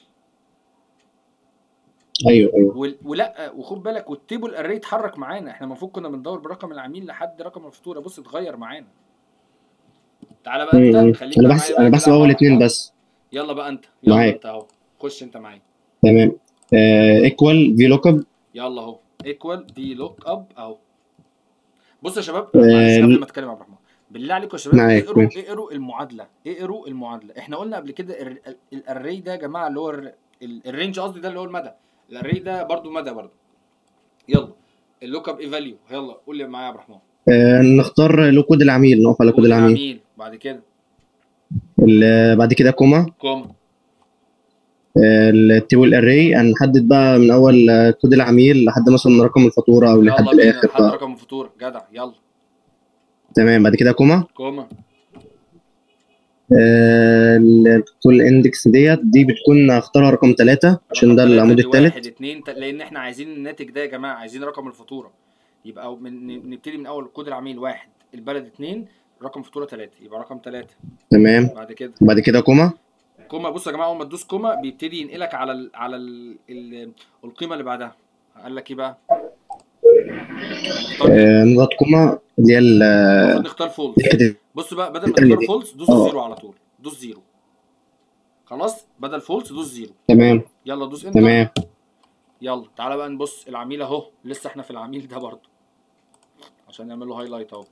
ايوه ايوه وال- ولا وخد بالك والتيبل اري اتحرك معانا احنا المفروض كنا بندور برقم العميل لحد رقم الفاتوره بص اتغير معانا تعالى بقى مم. انت خليك انا بقى بحسب معايا انا بقى بحسب كده اول على اتنين بعض. بس يلا بقى انت يلا معاك. انت اهو خش انت معايا تمام ايكوال في لوك اب يلا اهو ايكوال في لوك اب اهو بص يا شباب آه، معلش قبل ما اتكلم يا عبد الرحمن بالله عليكم يا شباب معاك، اقروا ماشي. اقروا المعادله اقروا المعادله احنا قلنا قبل كده ال- ال- الاري ده يا جماعه اللي هو الر- ال- الرينج قصدي ده اللي هو المدى الاري ده برضو مدى برضو يلا اللوك اب اي فاليو يلا قول لي معايا يا عبد الرحمن آه، نختار له كود العميل نقف على كود العميل بعد كده ال- بعد كده كوما كوم آه، التيبل اري هنحدد بقى من اول آه، كود العميل لحد مثلا رقم الفاتوره او لحد يلا بينا الاخر لحد بقى رقم الفاتوره جدع يلا تمام بعد كده كوما كوما الكول اندكس ديت دي بتكون اختارها رقم ثلاثة عشان رقم ده تلاتة العمود دي الثالث واحد اتنين تل- لان احنا عايزين الناتج ده يا جماعه عايزين رقم الفاتوره يبقى من ن- نبتدي من اول كود العميل واحد البلد اتنين رقم فاتوره تلاته يبقى رقم تلاته تمام بعد كده بعد كده كوما كوما بص يا جماعه اول ما تدوس كوما بيبتدي ينقلك على ال على ال ال القيمه اللي بعدها قال لك ايه بقى؟ نختار إيه؟ آه، نضغط كوما اللي هي ال- المفروض نختار فولس الحتة بص بقى بدل ما اللي تختار دي. فولس دوس اه. زيرو على طول دوس زيرو خلاص بدل فولس دوس زيرو تمام يلا دوس انتر تمام يلا تعالى بقى نبص العميل اهو لسه احنا في العميل ده برضه عشان نعمل له هايلايت اهو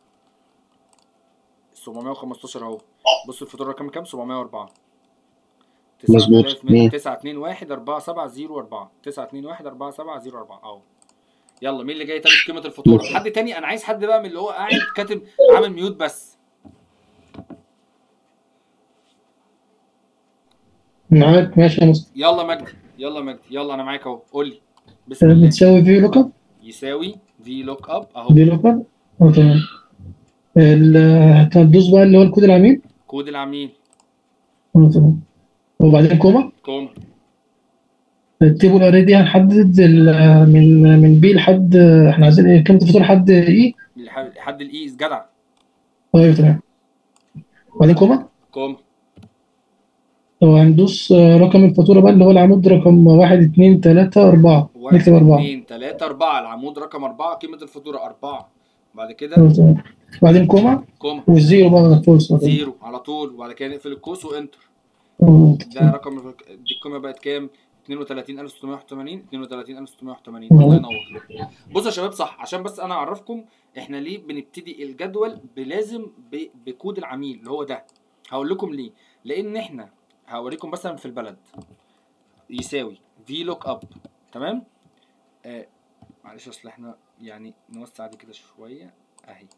715 اهو بص الفاتوره رقم كام 704 مظبوط. مم. 921 4704 921 4704 اهو يلا مين اللي جاي تاني في قيمه الفاتوره حد تاني انا عايز حد بقى من اللي هو قاعد كاتب عامل ميوت بس معاك ماشي يا مصطفى يلا مجدي يلا مجدي يلا انا معاك اهو قول لي بسم الله بتساوي في لوك اب يساوي في لوك اب اهو في لوك اب اه تمام ال- هتدوس بقى اللي هو الكود العميل كود العميل اه تمام وبعدين كوما كوم التيبل اري دي هنحدد ال- من من بي لحد احنا عايزين ايه قيمه الفاتوره لحد اي لح- لحد الاي جدع ايوه تمام وبعدين كوما كوم وهندوس آه، رقم الفاتوره بقى اللي هو العمود رقم واحد اتنين تلاته اربعه واحد نكتب اربعه اتنين تلاتة أربعة العمود رقم أربعة قيمة الفاتورة أربعة بعد كده اه تمام وبعدين كوما كوما والزيرو بقى فولس اه تمام. زيرو على طول وبعد كده نقفل القوس وانتر اه ده رقم الف- دي القيمة بقت كام؟ 32681 32681 مم. الله ينور بصوا يا شباب صح عشان بس انا اعرفكم احنا ليه بنبتدي الجدول بلازم ب- بكود العميل اللي هو ده هقول لكم ليه لان احنا هوريكم مثلا في البلد يساوي في لوك اب تمام آه معلش اصل احنا يعني نوسع دي كده شويه اهي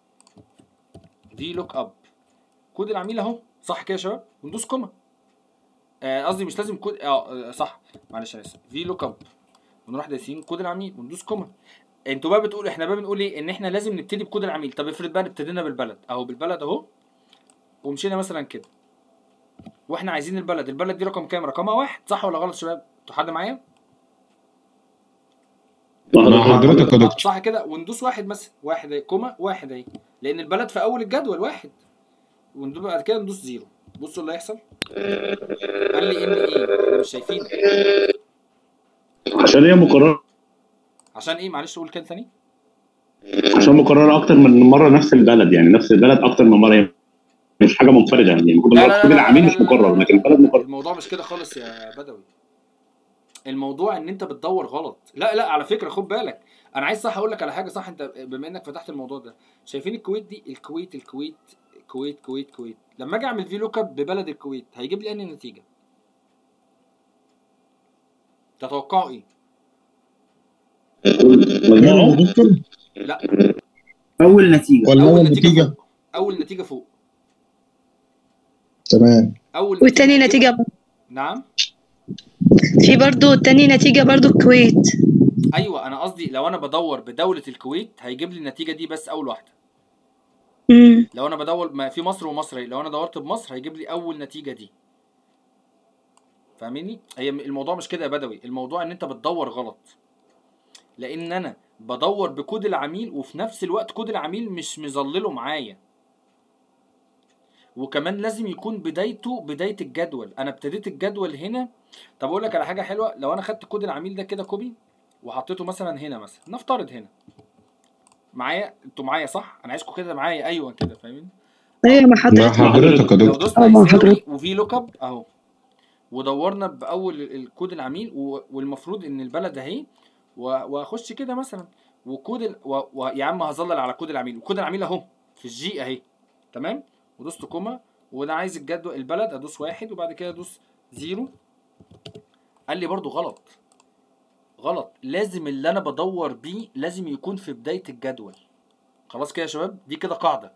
في لوك اب كود العميل اهو صح كده يا شباب وندوس كوما آه، قصدي مش لازم كود اه آه، صح معلش انا اسف في لوك اب ونروح دايسين كود العميل وندوس كوما انتوا بقى بتقولوا احنا بقى بنقول ايه ان احنا لازم نبتدي بكود العميل طب افرض بقى ابتدينا بالبلد اهو بالبلد اهو ومشينا مثلا كده واحنا عايزين البلد البلد دي رقم كام رقمها واحد صح ولا غلط يا شباب انتوا حد معايا مع حضرتك يا آه، دكتور صح كده وندوس واحد مثلا واحد اهي كوما واحد اهي لان البلد في اول الجدول واحد وندوس بعد كده ندوس زيرو بصوا اللي هيحصل قال لي ان ايه احنا مش شايفين عشان هي مكرره عشان ايه معلش قول كده ثاني عشان مكرره اكتر من مره نفس البلد يعني نفس البلد اكتر من مره هي مش حاجه منفرده يعني المفروض لا، إن لا، هو كل لا، العميل لا، مش لا، لا، مكرر لا، لكن البلد مكرر الموضوع مش كده خالص يا بدوي الموضوع ان انت بتدور غلط لا لا على فكره خد بالك انا عايز صح اقول لك على حاجه صح انت بما انك فتحت الموضوع ده شايفين الكويت دي الكويت الكويت كويت كويت كويت لما اجي اعمل في لوك اب ببلد الكويت هيجيب لي انهي نتيجه تتوقعوا ايه مجموعه دكتور لا اول نتيجه ولا اول اول نتيجه نتيجه فوق اول نتيجه فوق تمام اول والتاني فوق. نتيجة نعم في برضو تاني نتيجة برضو الكويت ايوه انا قصدي لو انا بدور بدوله الكويت هيجيب لي النتيجه دي بس اول واحده مم. لو انا بدور ما في مصر ومصر لو انا دورت بمصر هيجيب لي اول نتيجه دي فاهميني هي م- الموضوع مش كده يا بدوي الموضوع ان انت بتدور غلط لان انا بدور بكود العميل وفي نفس الوقت كود العميل مش مظلله معايا وكمان لازم يكون بدايته بدايه الجدول انا ابتديت الجدول هنا طب اقول لك على حاجه حلوه لو انا خدت كود العميل ده كده كوبي وحطيته مثلا هنا مثلا نفترض هنا معايا انتوا معايا صح انا عايزكم كده معايا ايوه كده فاهمين ايوه ما مع حضرتك حضرتك يا لو دكتور دوسنا اه، مع يساوي حضرتك. وفي لوك اب اهو ودورنا باول ال- الكود العميل و- والمفروض ان البلد اهي و- واخش كده مثلا وكود ال... و... و... يا عم هظلل على كود العميل وكود العميل اهو في الجي اهي تمام ودوست كوما وانا عايز الجدول البلد ادوس واحد وبعد كده ادوس زيرو قال لي برضو غلط غلط لازم اللي انا بدور بيه لازم يكون في بدايه الجدول خلاص كده يا شباب دي كده قاعده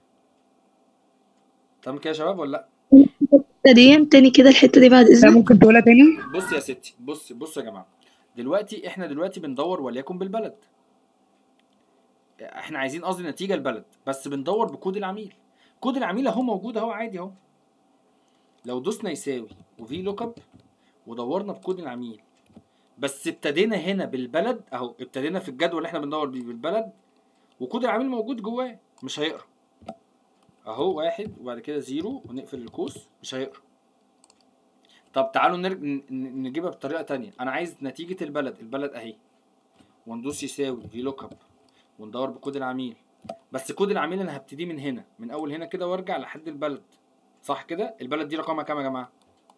تمام كده يا شباب ولا لا دي تاني كده الحتة دي بعد لا إذنك ممكن تقولها تاني بص يا ستي بص بص يا جماعه دلوقتي احنا دلوقتي بندور وليكن بالبلد احنا عايزين قصدي نتيجه البلد بس بندور بكود العميل كود العميل اهو موجود اهو عادي اهو لو دوسنا يساوي وفي لوك اب ودورنا بكود العميل بس ابتدينا هنا بالبلد اهو ابتدينا في الجدول اللي احنا بندور بيه بالبلد وكود العميل موجود جواه مش هيقرا اهو واحد وبعد كده زيرو ونقفل القوس مش هيقرا طب تعالوا نرج... ن- ن- نجيبها بطريقه تانية انا عايز نتيجه البلد البلد اهي وندوس يساوي في لوك اب وندور بكود العميل بس كود العميل انا هبتدي من هنا من اول هنا كده وارجع لحد البلد صح كده البلد دي رقمها كام يا جماعه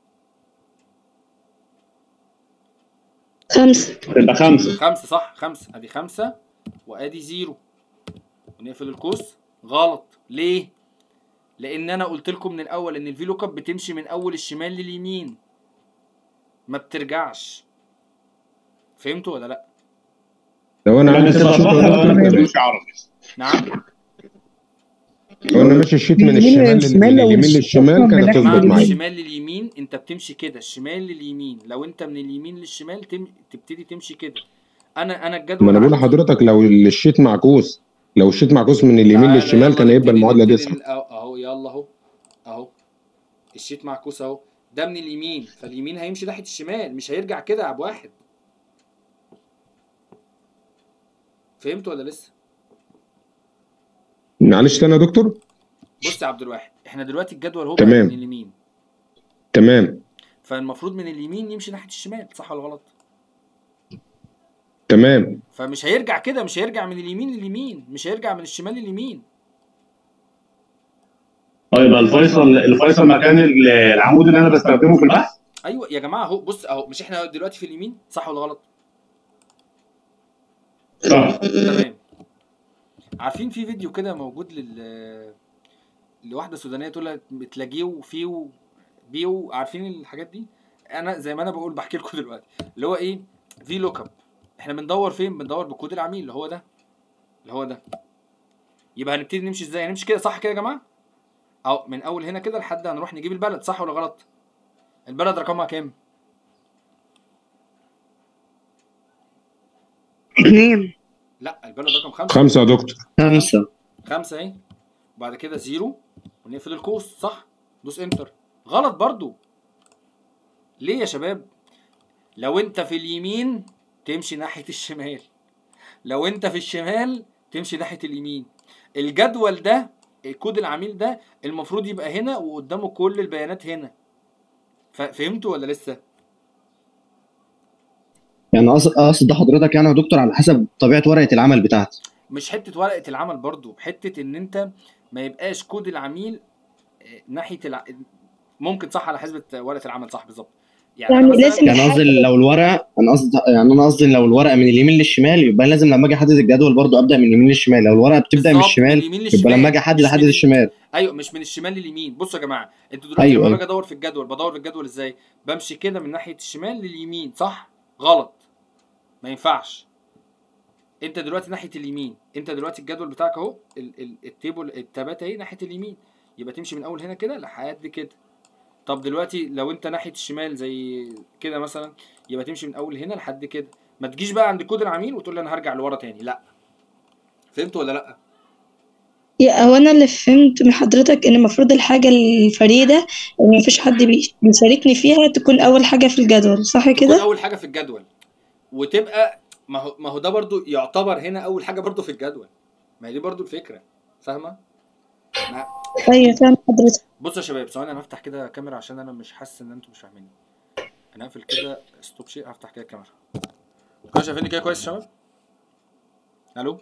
خمسة تبقى خمسه خمسة صح خمسة ادي خمسة وادي زيرو ونقفل القوس غلط ليه لان انا قلت لكم من الاول ان الفي لوك اب بتمشي من اول الشمال لليمين ما بترجعش فهمتوا ولا لا لو انا لما عملت تبقى الشيت صح ورا لو انا كده- مش عربي نعم لو انا ماشي الشيت من من الشمال لل- الشمال من لو اليمين الشيت للشمال أصلاً من كانت ناحية مع هتظبط من معايا الشمال لليمين انت بتمشي كده الشمال لليمين لو انت من اليمين للشمال تم... تبتدي تمشي كده انا انا الجدول ما انا بقول عندي- لحضرتك لو الشيت معكوس لو الشيت معكوس من اليمين تعالى للشمال يلا كان هيبقى نبتدي- المعادله دي نبتدي صح من الأو- اهو يلا اهو اهو الشيت معكوس اهو ده من اليمين فاليمين هيمشي ناحيه الشمال مش هيرجع كده يا ابو واحد فهمت ولا لسه معلش تاني يا دكتور بص يا عبد الواحد احنا دلوقتي الجدول هو بقى تمام. من اليمين تمام فالمفروض من اليمين يمشي ناحيه الشمال صح ولا غلط تمام فمش هيرجع كده مش هيرجع من اليمين لليمين مش هيرجع من الشمال لليمين اه يبقى الفيصل الفيصل مكان ال- العمود اللي انا بستخدمه في البحث ايوه يا جماعه اهو بص اهو مش احنا دلوقتي في اليمين صح ولا غلط صح تمام عارفين في فيديو كده موجود لل لواحده سودانيه تقول لها بتلاقيه فيو بيو عارفين الحاجات دي انا زي ما انا بقول بحكي لكم دلوقتي اللي هو ايه في لوك اب احنا بندور فين بندور بكود العميل اللي هو ده اللي هو ده يبقى هنبتدي نمشي ازاي هنمشي كده صح كده يا جماعه اهو من اول هنا كده لحد هنروح نجيب البلد صح ولا غلط البلد رقمها كام اتنين لا البلد رقم خمسة خمسه يا دكتور خمسة خمسة اهي وبعد كده زيرو ونقفل القوس صح دوس انتر غلط برضو ليه يا شباب لو انت في اليمين تمشي ناحية الشمال لو انت في الشمال تمشي ناحية اليمين الجدول ده كود العميل ده المفروض يبقى هنا وقدامه كل البيانات هنا ف- فهمتوا ولا لسه يعني اقصد اقصد ده حضرتك يعني يا دكتور على حسب طبيعه ورقه العمل بتاعتي مش حته ورقه العمل برضو حته ان انت ما يبقاش كود العميل آه، ناحيه الع... ممكن صح على حسبه ورقه العمل صح بالظبط يعني, يعني أنا مثلاً- لازم يعني قصدي لو الورقه انا قصدي يعني انا قصدي لو الورقه من اليمين للشمال يبقى لازم لما اجي احدد الجدول برضو ابدا من اليمين للشمال لو الورقه بتبدا من بالظبط، الشمال اليمين يبقى للشمال، لما اجي احدد مش احدد من- الشمال ايوه مش من الشمال لليمين بصوا يا جماعه انتوا دلوقتي أيوة، لما أيوة. باجي ادور في الجدول بدور في الجدول ازاي بمشي كده من ناحيه الشمال لليمين صح غلط ما ينفعش انت دلوقتي ناحيه اليمين انت دلوقتي الجدول بتاعك اهو ال- ال- التيبل التابات اهي ناحيه اليمين يبقى تمشي من اول هنا كده لحد كده طب دلوقتي لو انت ناحيه الشمال زي كده مثلا يبقى تمشي من اول هنا لحد كده ما تجيش بقى عند كود العميل وتقول لي انا هرجع لورا تاني لا فهمت ولا لا يا هو انا اللي فهمت من حضرتك ان المفروض الحاجة الفريدة اللي مفيش حد بي- بيشاركني فيها تكون اول حاجة في الجدول صح تكون كده اول حاجه في الجدول وتبقى ما هو ما هو ده برضو يعتبر هنا اول حاجه برضو في الجدول ما هي دي برضو الفكره فاهمه ما- ايوه فاهم حضرتك بصوا يا شباب ثواني انا هفتح كده كاميرا عشان انا مش حاسس ان انتوا مش فاهميني انا هقفل كده ستوب شيء هفتح كده الكاميرا كده شايفيني كده كويس يا شباب الو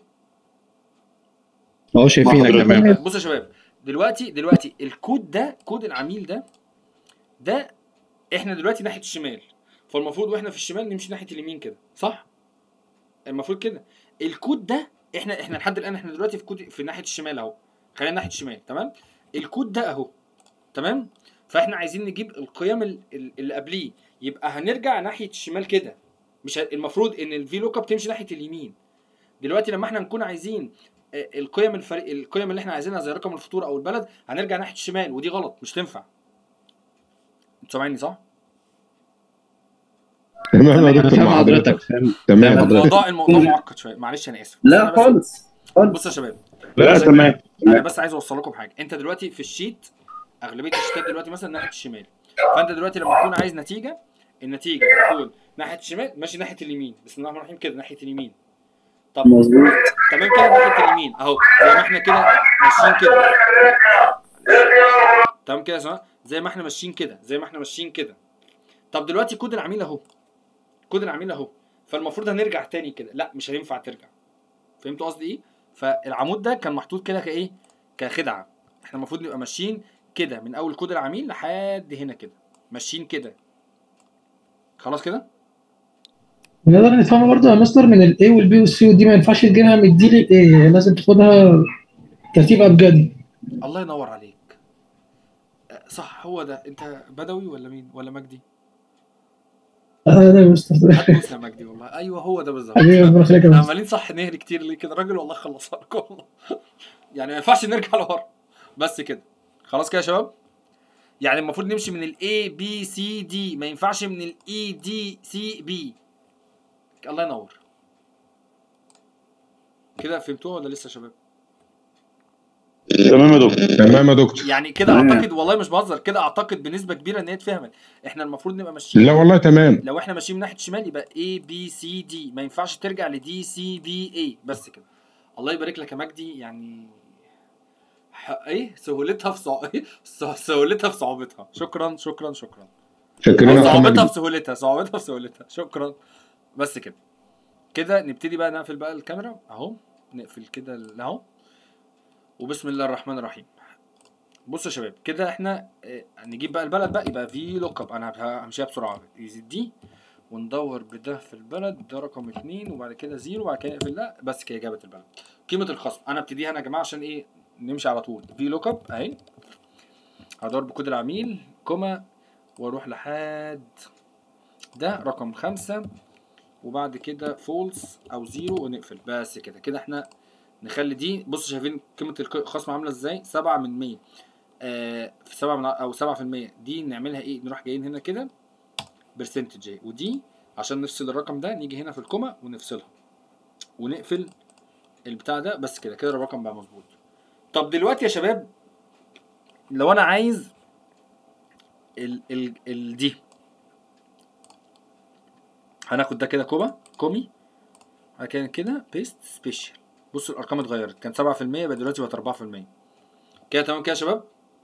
اهو شايفينك حضرتك. تمام بصوا يا شباب دلوقتي دلوقتي الكود ده كود العميل ده ده احنا دلوقتي ناحيه الشمال فالمفروض واحنا في الشمال نمشي ناحيه اليمين كده صح المفروض كده الكود ده احنا احنا لحد الان احنا دلوقتي في كود في ناحيه الشمال اهو خلينا ناحيه الشمال تمام الكود ده اهو تمام فاحنا عايزين نجيب القيم ال- ال- اللي قبليه يبقى هنرجع ناحيه الشمال كده مش ه- المفروض ان الفي لوك اب تمشي ناحيه اليمين دلوقتي لما احنا نكون عايزين آه، القيم الفريق القيم اللي احنا عايزينها زي رقم الفاتوره او البلد هنرجع ناحيه الشمال ودي غلط مش تنفع انتوا سامعيني صح؟ تمام يا دكتور فاهم مع حضرتك حضرتك فاهم تمام حضرتك الموضوع الموضوع معقد شويه معلش انا اسف بس أنا لا بس- خالص خالص بصوا يا شباب لا تمام انا بس عايز اوصل لكم حاجه انت دلوقتي في الشيت اغلبيه الشيتات دلوقتي مثلا ناحيه الشمال فانت دلوقتي لما تكون عايز نتيجه النتيجه تكون ناحيه الشمال ماشي ناحيه اليمين بسم الله الرحمن الرحيم كده ناحيه اليمين طب مظبوط تمام كده ناحيه اليمين اهو زي ما احنا كده ماشيين كده تمام كده يا جماعه زي ما احنا ماشيين كده زي ما احنا ماشيين كده طب دلوقتي كود العميل اهو كود العميل اهو فالمفروض هنرجع تاني كده لا مش هينفع ترجع فهمتوا قصدي ايه فالعمود ده كان محطوط كده كايه كخدعه احنا المفروض نبقى ماشيين كده من اول كود العميل لحد هنا كده ماشيين كده خلاص كده نقدر نفهمها برضه يا مستر من الاي والبي والسي والدي ما ينفعش تجيبها من الدي للاي لازم تاخدها ترتيب ابجدي الله ينور عليك أه، صح هو ده انت بدوي ولا مين ولا مجدي اه ده يا مستر هتبوس يا مجدي والله ايوه هو ده بالظبط حبيبي ربنا يخليك يا احنا مستر عمالين صح نهري كتير ليه كده راجل والله خلصها لكم والله يعني ما ينفعش نرجع لورا بس كده خلاص كده يا شباب يعني المفروض نمشي من الاي بي سي دي ما ينفعش من الاي دي سي بي الله ينور كده فهمتوها ولا لسه يا شباب تمام يا دكتور تمام يا دكتور يعني كده تمام. اعتقد والله مش بهزر كده اعتقد بنسبه كبيره ان هي اتفهمت احنا المفروض نبقى ماشيين لا والله تمام لو احنا ماشيين من ناحيه الشمال يبقى A B C D ما ينفعش ترجع ل D C B A بس كده الله يبارك لك يا مجدي يعني ح... ايه سهولتها في صع... إيه؟ س- سهولتها في صعوبتها شكرا شكرا شكرا شكرا أو يا صعوبتها محمد في سهولتها صعوبتها في سهولتها شكرا بس كده كده نبتدي بقى نقفل بقى الكاميرا اهو نقفل كده ال- اهو وبسم الله الرحمن الرحيم بصوا يا شباب كده احنا اه، نجيب بقى البلد بقى يبقى في لوك اب انا ه- همشيها بسرعه يزيد دي وندور بده في البلد ده رقم اتنين وبعد كده زيرو وبعد كده نقفل ده بس كده جابت البلد قيمه الخصم انا ابتديها انا يا جماعه عشان ايه نمشي على طول في لوك اب اهي هدور بكود العميل كوما واروح لحد ده رقم خمسة وبعد كده فولس او زيرو ونقفل بس كده كده احنا نخلي دي بصوا شايفين قيمة الخصم عاملة ازاي سبعة من مية آه في سبعة من ع- او سبعة في المية دي نعملها ايه نروح جايين هنا كده برسنتج اهي ودي عشان نفصل الرقم ده نيجي هنا في الكوما ونفصلها ونقفل البتاع ده بس كده كده الرقم بقى مظبوط طب دلوقتي يا شباب لو انا عايز ال ال ال دي هناخد ده كده كوما كومي بعد كده كده بيست سبيشال بصوا الارقام اتغيرت كان 7% بقى دلوقتي بقت 4% كده تمام كده يا شباب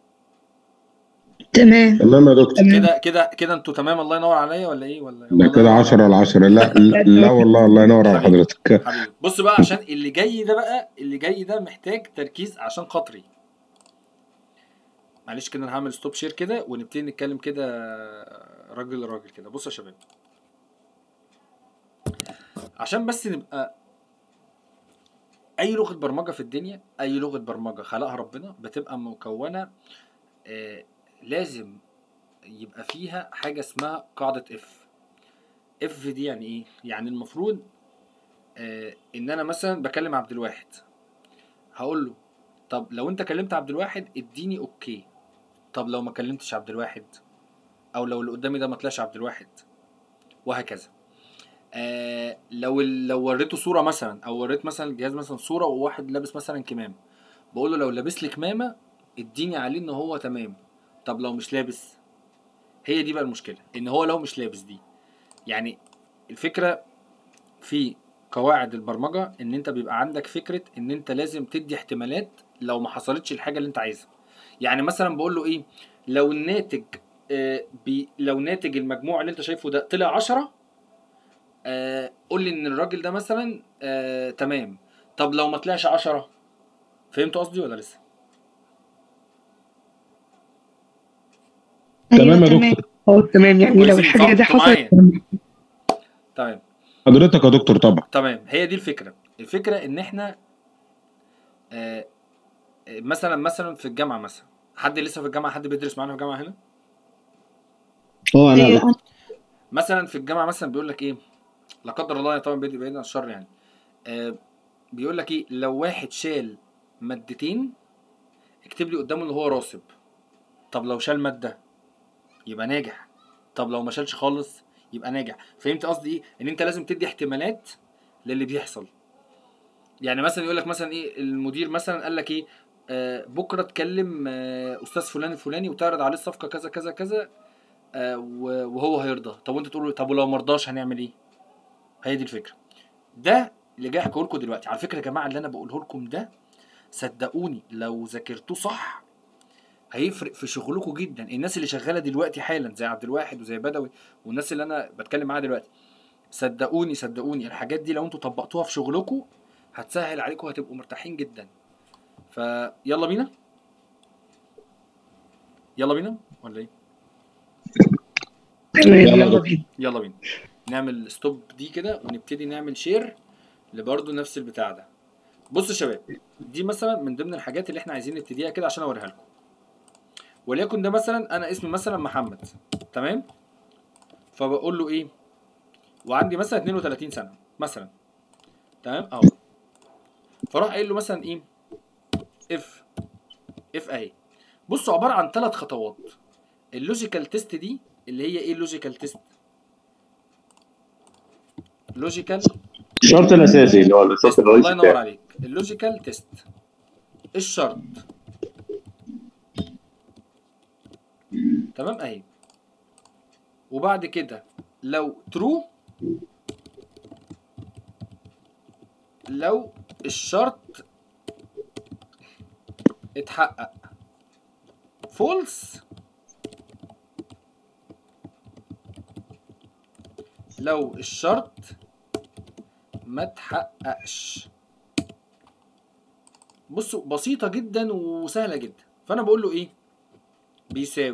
تمام تمام يا دكتور تمام كده كده كده انتوا تمام الله ينور عليا ولا ايه ولا ده كده 10 على 10 لا لا, لا والله الله ينور على حضرتك حبيبي بص بقى عشان اللي جاي ده بقى اللي جاي ده محتاج تركيز عشان خاطري معلش كده انا هعمل ستوب شير كده ونبتدي نتكلم كده راجل لراجل كده بصوا يا شباب عشان بس نبقى اي لغه برمجه في الدنيا اي لغه برمجه خلقها ربنا بتبقى مكونه آه لازم يبقى فيها حاجه اسمها قاعده اف اف دي يعني ايه يعني المفروض آه ان انا مثلا بكلم عبد الواحد هقول له طب لو انت كلمت عبد الواحد اديني اوكي طب لو ما كلمتش عبد الواحد او لو اللي قدامي ده ما طلعش عبد الواحد وهكذا آه لو ال- لو وريته صوره مثلا او وريت مثلا الجهاز مثلا صوره وواحد لابس مثلا كمام بقول له لو لابس لي كمامه اديني عليه ان هو تمام طب لو مش لابس هي دي بقى المشكله ان هو لو مش لابس دي يعني الفكره في قواعد البرمجه ان انت بيبقى عندك فكره ان انت لازم تدي احتمالات لو ما حصلتش الحاجه اللي انت عايزها يعني مثلا بقول له ايه لو الناتج آه بي لو ناتج المجموع اللي انت شايفه ده طلع 10 آه قول لي ان الراجل ده مثلا آه تمام طب لو ما طلعش 10 فهمت قصدي ولا لسه تمام يا أيوة دكتور اه تمام يعني لو كويسين، الحاجة صح؟ دي انتوا حصلت تمام حضرتك يا دكتور طبعا تمام هي دي الفكره الفكره ان احنا آه مثلا مثلا في الجامعه مثلا حد لسه في الجامعه حد بيدرس معانا في الجامعه هنا هو انا ايوه مثلا في الجامعه مثلا بيقول لك ايه لا قدر الله يعني طبعا بعيد بعيد عن الشر يعني آه بيقول لك ايه لو واحد شال مادتين اكتب لي قدامه اللي هو راسب طب لو شال ماده يبقى ناجح طب لو ما شالش خالص يبقى ناجح فهمت قصدي ايه ان انت لازم تدي احتمالات للي بيحصل يعني مثلا يقول لك مثلا ايه المدير مثلا قال لك ايه آه بكره تكلم آه استاذ فلان الفلاني وتعرض عليه الصفقه كذا كذا كذا آه و- وهو هيرضى طب وانت تقول له طب ولو مرضاش هنعمل ايه هي دي الفكره ده اللي جاي احكيه لكم دلوقتي على فكره يا جماعه اللي انا بقوله لكم ده صدقوني لو ذاكرتوه صح هيفرق في شغلكم جدا الناس اللي شغاله دلوقتي حالا زي عبد الواحد وزي بدوي والناس اللي انا بتكلم معاها دلوقتي صدقوني صدقوني الحاجات دي لو انتوا طبقتوها في شغلكم هتسهل عليكم وهتبقوا مرتاحين جدا فيلا بينا يلا بينا ولا ايه يلا بينا يلا بينا نعمل ستوب دي كده ونبتدي نعمل شير لبرضه نفس البتاع ده بصوا يا شباب دي مثلا من ضمن الحاجات اللي احنا عايزين نبتديها كده عشان اوريها لكم وليكن ده مثلا انا اسمي مثلا محمد تمام فبقول له ايه وعندي مثلا 32 سنه مثلا تمام اهو فراح قايل له مثلا ايه اف اف اهي بصوا عباره عن ثلاث خطوات اللوجيكال تيست دي اللي هي ايه اللوجيكال تيست لوجيكال الشرط الاساسي اللي هو الشرط تيست الله الرئيسي ينور بتاعي عليك اللوجيكال تيست الشرط تمام اهي وبعد كده لو ترو لو الشرط اتحقق فولس لو الشرط ما اتحققش بصوا بسيطة جدا وسهلة جدا فأنا بقول له إيه؟ بيساوي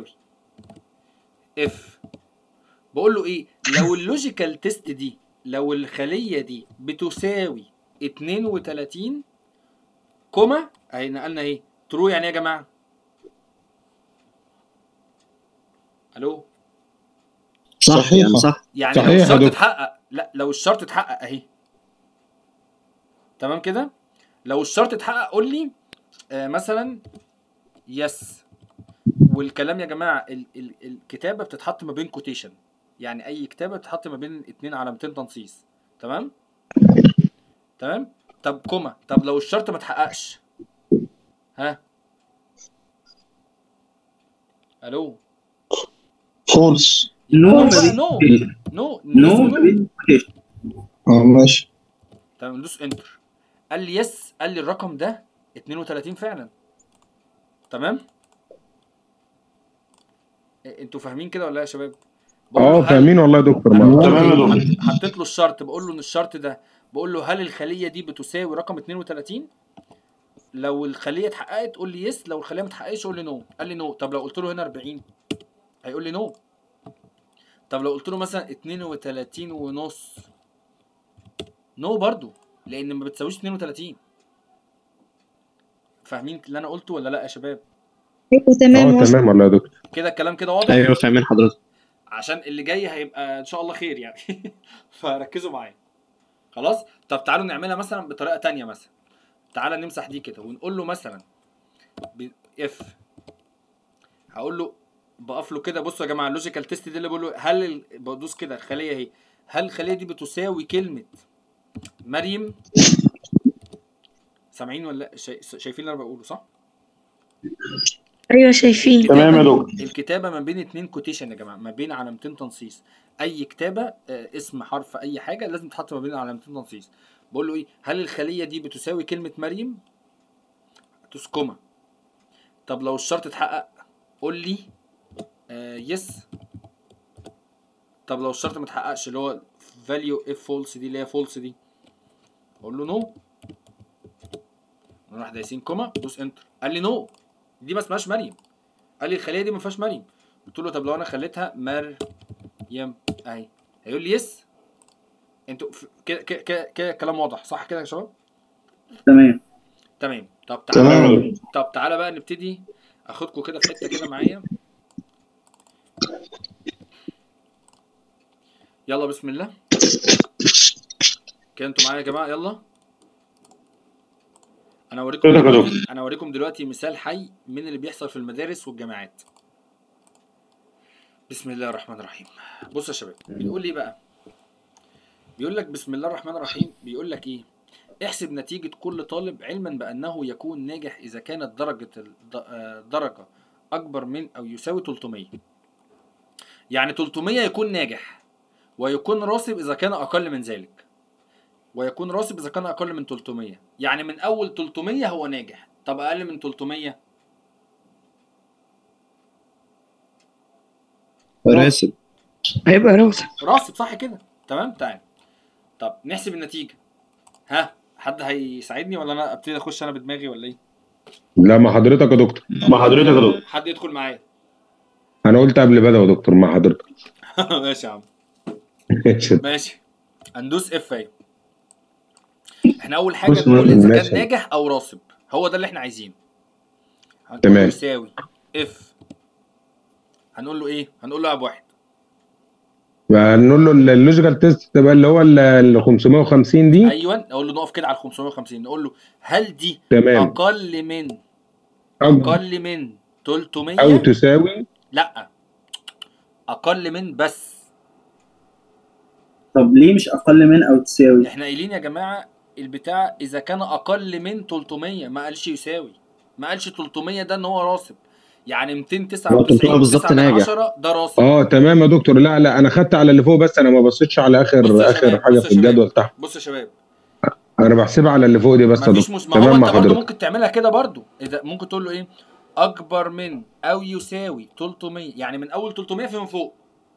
اف بقول له إيه؟ لو اللوجيكال تيست دي لو الخلية دي بتساوي 32 كوما أهي نقلنا إيه؟ ترو يعني إيه يا جماعة؟ ألو؟ صح يعني صح يعني صحيح لو يا الشرط دكتور. اتحقق لا لو الشرط اتحقق اهي تمام كده لو الشرط اتحقق قول لي آه مثلا يس والكلام يا جماعه ال ال الكتابه بتتحط ما بين كوتيشن يعني اي كتابه بتتحط ما بين اتنين علامتين تنصيص تمام تمام طب كوما طب لو الشرط ما اتحققش ها الو فولس نو نو ما بقى بين نو نو نو ندوس ما بين اه ماشي تمام ندوس انتر قال لي يس قال لي الرقم ده 32 فعلا تمام إيه، انتوا فاهمين كده ولا لا يا شباب بقول له اه هل- فاهمين والله يا دكتور أنا ما بقول له تمام يا إيه؟ دكتور. حط- حطيت له الشرط بقول له ان الشرط ده بقول له هل الخليه دي بتساوي رقم 32 لو الخليه اتحققت قول لي يس لو الخليه ما اتحققتش قول لي نو قال لي نو طب لو قلت له هنا 40 هيقول لي نو طب لو قلت له مثلا 32 ونص نو برضو لان ما بتساويش 32 فاهمين اللي انا قلته ولا لا يا شباب ايوه تمام اه وصل. تمام والله يا دكتور كده الكلام كده واضح ايوه فاهمين حضرتك عشان اللي جاي هيبقى ان شاء الله خير يعني فركزوا معايا خلاص طب تعالوا نعملها مثلا بطريقه تانية مثلا تعالى نمسح دي كده ونقول له مثلا اف هقول له بقف له كده بصوا يا جماعه اللوجيكال تيست دي اللي بقول له هل ال... بدوس كده الخليه اهي هل الخليه دي بتساوي كلمه مريم سامعين ولا لأ؟ شاي... شايفين اللي انا بقوله صح ايوه شايفين تمام يا دكتور الكتابه ما بين اتنين كوتيشن يا جماعه ما بين علامتين تنصيص اي كتابه آه، اسم حرف اي حاجه لازم تتحط ما بين علامتين تنصيص بقول له ايه هل الخليه دي بتساوي كلمه مريم دوس كوما طب لو الشرط اتحقق قول لي آه يس طب لو الشرط ما اتحققش اللي هو فاليو اف فولس دي اللي هي فولس دي اقول له نو نروح دايسين كوما دوس انتر قال لي نو دي ما اسمهاش مريم قال لي الخليه دي ما فيهاش مريم قلت له طب لو انا خليتها مريم اهي هيقول لي يس انتوا ف- كده كده كده كده كلام واضح صح كده يا شباب تمام تمام طب تعالى تمام طب تعالى بقى نبتدي اخدكم كده في حته كده معايا يلا بسم الله كده انتوا معايا يا جماعه يلا انا اوريكم كده كده. دلوقتي انا اوريكم دلوقتي مثال حي من اللي بيحصل في المدارس والجامعات بسم الله الرحمن الرحيم بص يا شباب بيقول لي بقى بيقول لك بسم الله الرحمن الرحيم بيقول لك ايه احسب نتيجة كل طالب علما بأنه يكون ناجح إذا كانت درجة الد- آه، درجة أكبر من أو يساوي 300 يعني 300 يكون ناجح ويكون راسب إذا كان أقل من ذلك ويكون راسب إذا كان أقل من 300 يعني من أول 300 هو ناجح طب أقل من 300 راسب هيبقى راسب راسب صح كده تمام تعال طب نحسب النتيجة ها حد هيساعدني ولا أنا أبتدي أخش أنا بدماغي ولا إيه؟ لا مع حضرتك يا دكتور مع حضرتك يا دكتور حد يدخل معايا انا قلت قبل بدا يا دكتور مع حضرتك ماشي يا عم ماشي هندوس اف اهي احنا اول حاجه بص، نقول اذا ماشي. كان ناجح او راسب هو ده اللي احنا عايزينه هنقول تمام. له يساوي اف هنقول له ايه هنقول له اب واحد نقول له اللوجيكال تيست تبقى اللي هو ال 550 دي ايوه نقول له نقف كده على 550 نقول له هل دي تمام اقل من أكبر اقل من 300 او تساوي لا اقل من بس طب ليه مش اقل من او تساوي احنا قايلين يا جماعه البتاع اذا كان اقل من 300 ما قالش يساوي ما قالش 300 ده ان هو راسب يعني 299 بالظبط تسعة من ناجح. عشرة ده راسب اه تمام يا دكتور لا لا انا خدت على اللي فوق بس انا ما بصيتش على بص يا اخر اخر شباب، حاجه بص يا في الجدول تحت بص يا شباب انا بحسبها على اللي فوق دي بس يا مفيش دكتور مش ما هو تمام مع انت برضه حضرتك ممكن تعملها كده برضه اذا ممكن تقول له ايه اكبر من او يساوي 300 يعني من اول 300 فيما فوق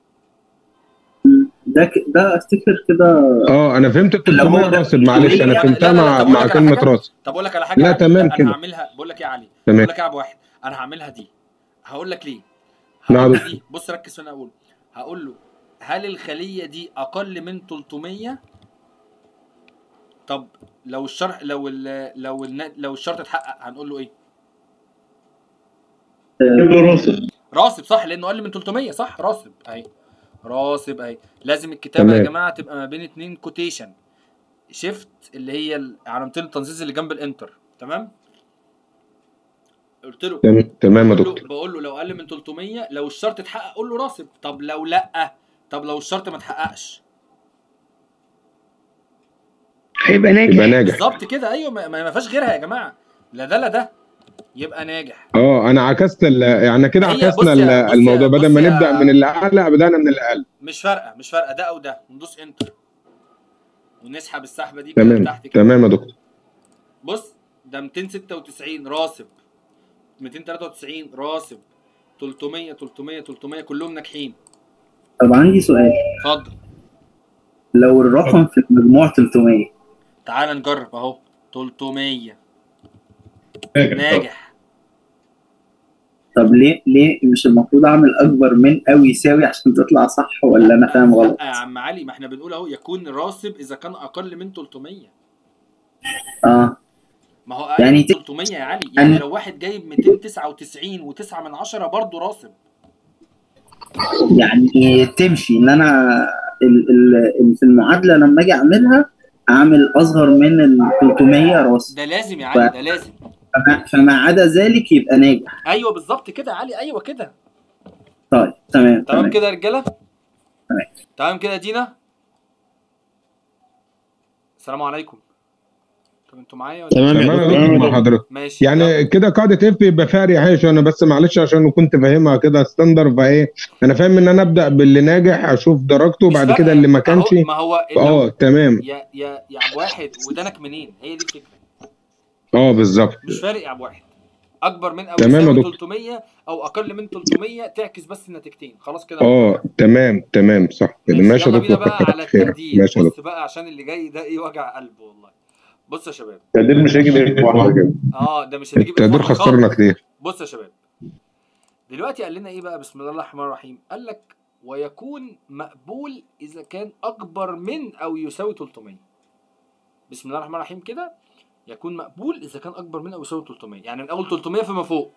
ده ك... ده افتكر كده اه انا فهمت ال لو هو 300 ده راسب معلش لا، انا لا، فهمتها لا، لا، مع طب أقول مع لك على كلمه حاجة. راسب طب اقول لك على حاجه لا، يا علي، تمام انا كده. هعملها بقول لك ايه يا علي تمام. بقول لك يا عب واحد انا هعملها دي هقول لك ليه نعم. هقول لك دي بص ركز في اللي انا اقوله هقول له هل الخليه دي اقل من 300 طب لو الشرح لو ال لو ال لو الشرط اتحقق هنقول له ايه كده راسب راسب صح لانه اقل من 300 صح راسب اهي راسب اهي لازم الكتابه يا تمام. جماعه تبقى ما بين اتنين كوتيشن شيفت اللي هي ال- علامتين التنصيص اللي جنب الانتر تمام قلت له تمام تمام يا بقول له دكتور بقول له لو اقل من 300 لو الشرط اتحقق قول له راسب طب لو لا طب لو الشرط ما اتحققش هيبقى ناجح يبقى ناجح بالظبط كده ايوه ما, ما ما فيهاش غيرها يا جماعه لا ده لا ده يبقى ناجح اه انا عكست ال- يعني كده هي عكسنا بص يا- ال- بص يا- الموضوع بدل بص ما يا- نبدا من الاعلى بدانا من الاقل مش فارقه مش فارقه ده او ده ندوس انتر ونسحب السحبه دي كده تمام لتحت كده تمام يا دكتور بص ده 296 راسب 293 راسب 300 300 300 كلهم ناجحين طب عندي سؤال اتفضل لو الرقم في المجموع 300 تعال نجرب اهو 300 ناجح طب ليه ليه مش المفروض اعمل اكبر من او يساوي عشان تطلع صح ولا انا فاهم غلط لا يا عم علي ما احنا بنقول اهو يكون راسب اذا كان اقل من 300 اه ما هو اقل يعني من ت- 300 يا علي يعني يعني- لو واحد جايب 299 و9 من 10 برضه راسب يعني تمشي ان انا ال ال في المعادله لما اجي اعملها اعمل اصغر من ال 300 راس ده لازم يا علي ده لازم فما- فما عدا ذلك يبقى ناجح ايوه بالظبط كده يا علي ايوه كده طيب تمام تمام تمام كده يا رجاله تمام. تمام كده يا دينا السلام عليكم طب انتوا معايا ولا تمام يا تمام يا دكتور دكتور مع حضرتك ماشي يعني كده قاعده اف يبقى فيها ريحه انا بس معلش عشان كنت فاهمها كده ستاندر فايه انا فاهم ان انا ابدا باللي ناجح اشوف درجته مش وبعد فارقة. كده اللي ما كانش هو- ما هو اه تمام يا يا يا عب واحد ودانك منين هي دي الفكره اه بالظبط مش فارق يا عب واحد اكبر من او تمام يا يساوي دكتور. 300 او اقل من 300 تعكس بس النتيجتين خلاص كده اه تمام تمام صح كده ماشي يا يلا بينا دكتور بقى على كتر خيرك التقدير ماشي يا بص دكتور بقى عشان اللي جاي ده ايه وجع قلب والله بص يا شباب التقدير مش هيجي من واحد كده اه ده مش هتجيب التقدير إخوان خسرنا خالص. كتير بص يا شباب دلوقتي قال لنا ايه بقى بسم الله الرحمن الرحيم قال لك ويكون مقبول اذا كان اكبر من او يساوي 300 بسم الله الرحمن الرحيم كده يكون مقبول اذا كان اكبر من او يساوي 300 يعني من اول 300 فيما فوق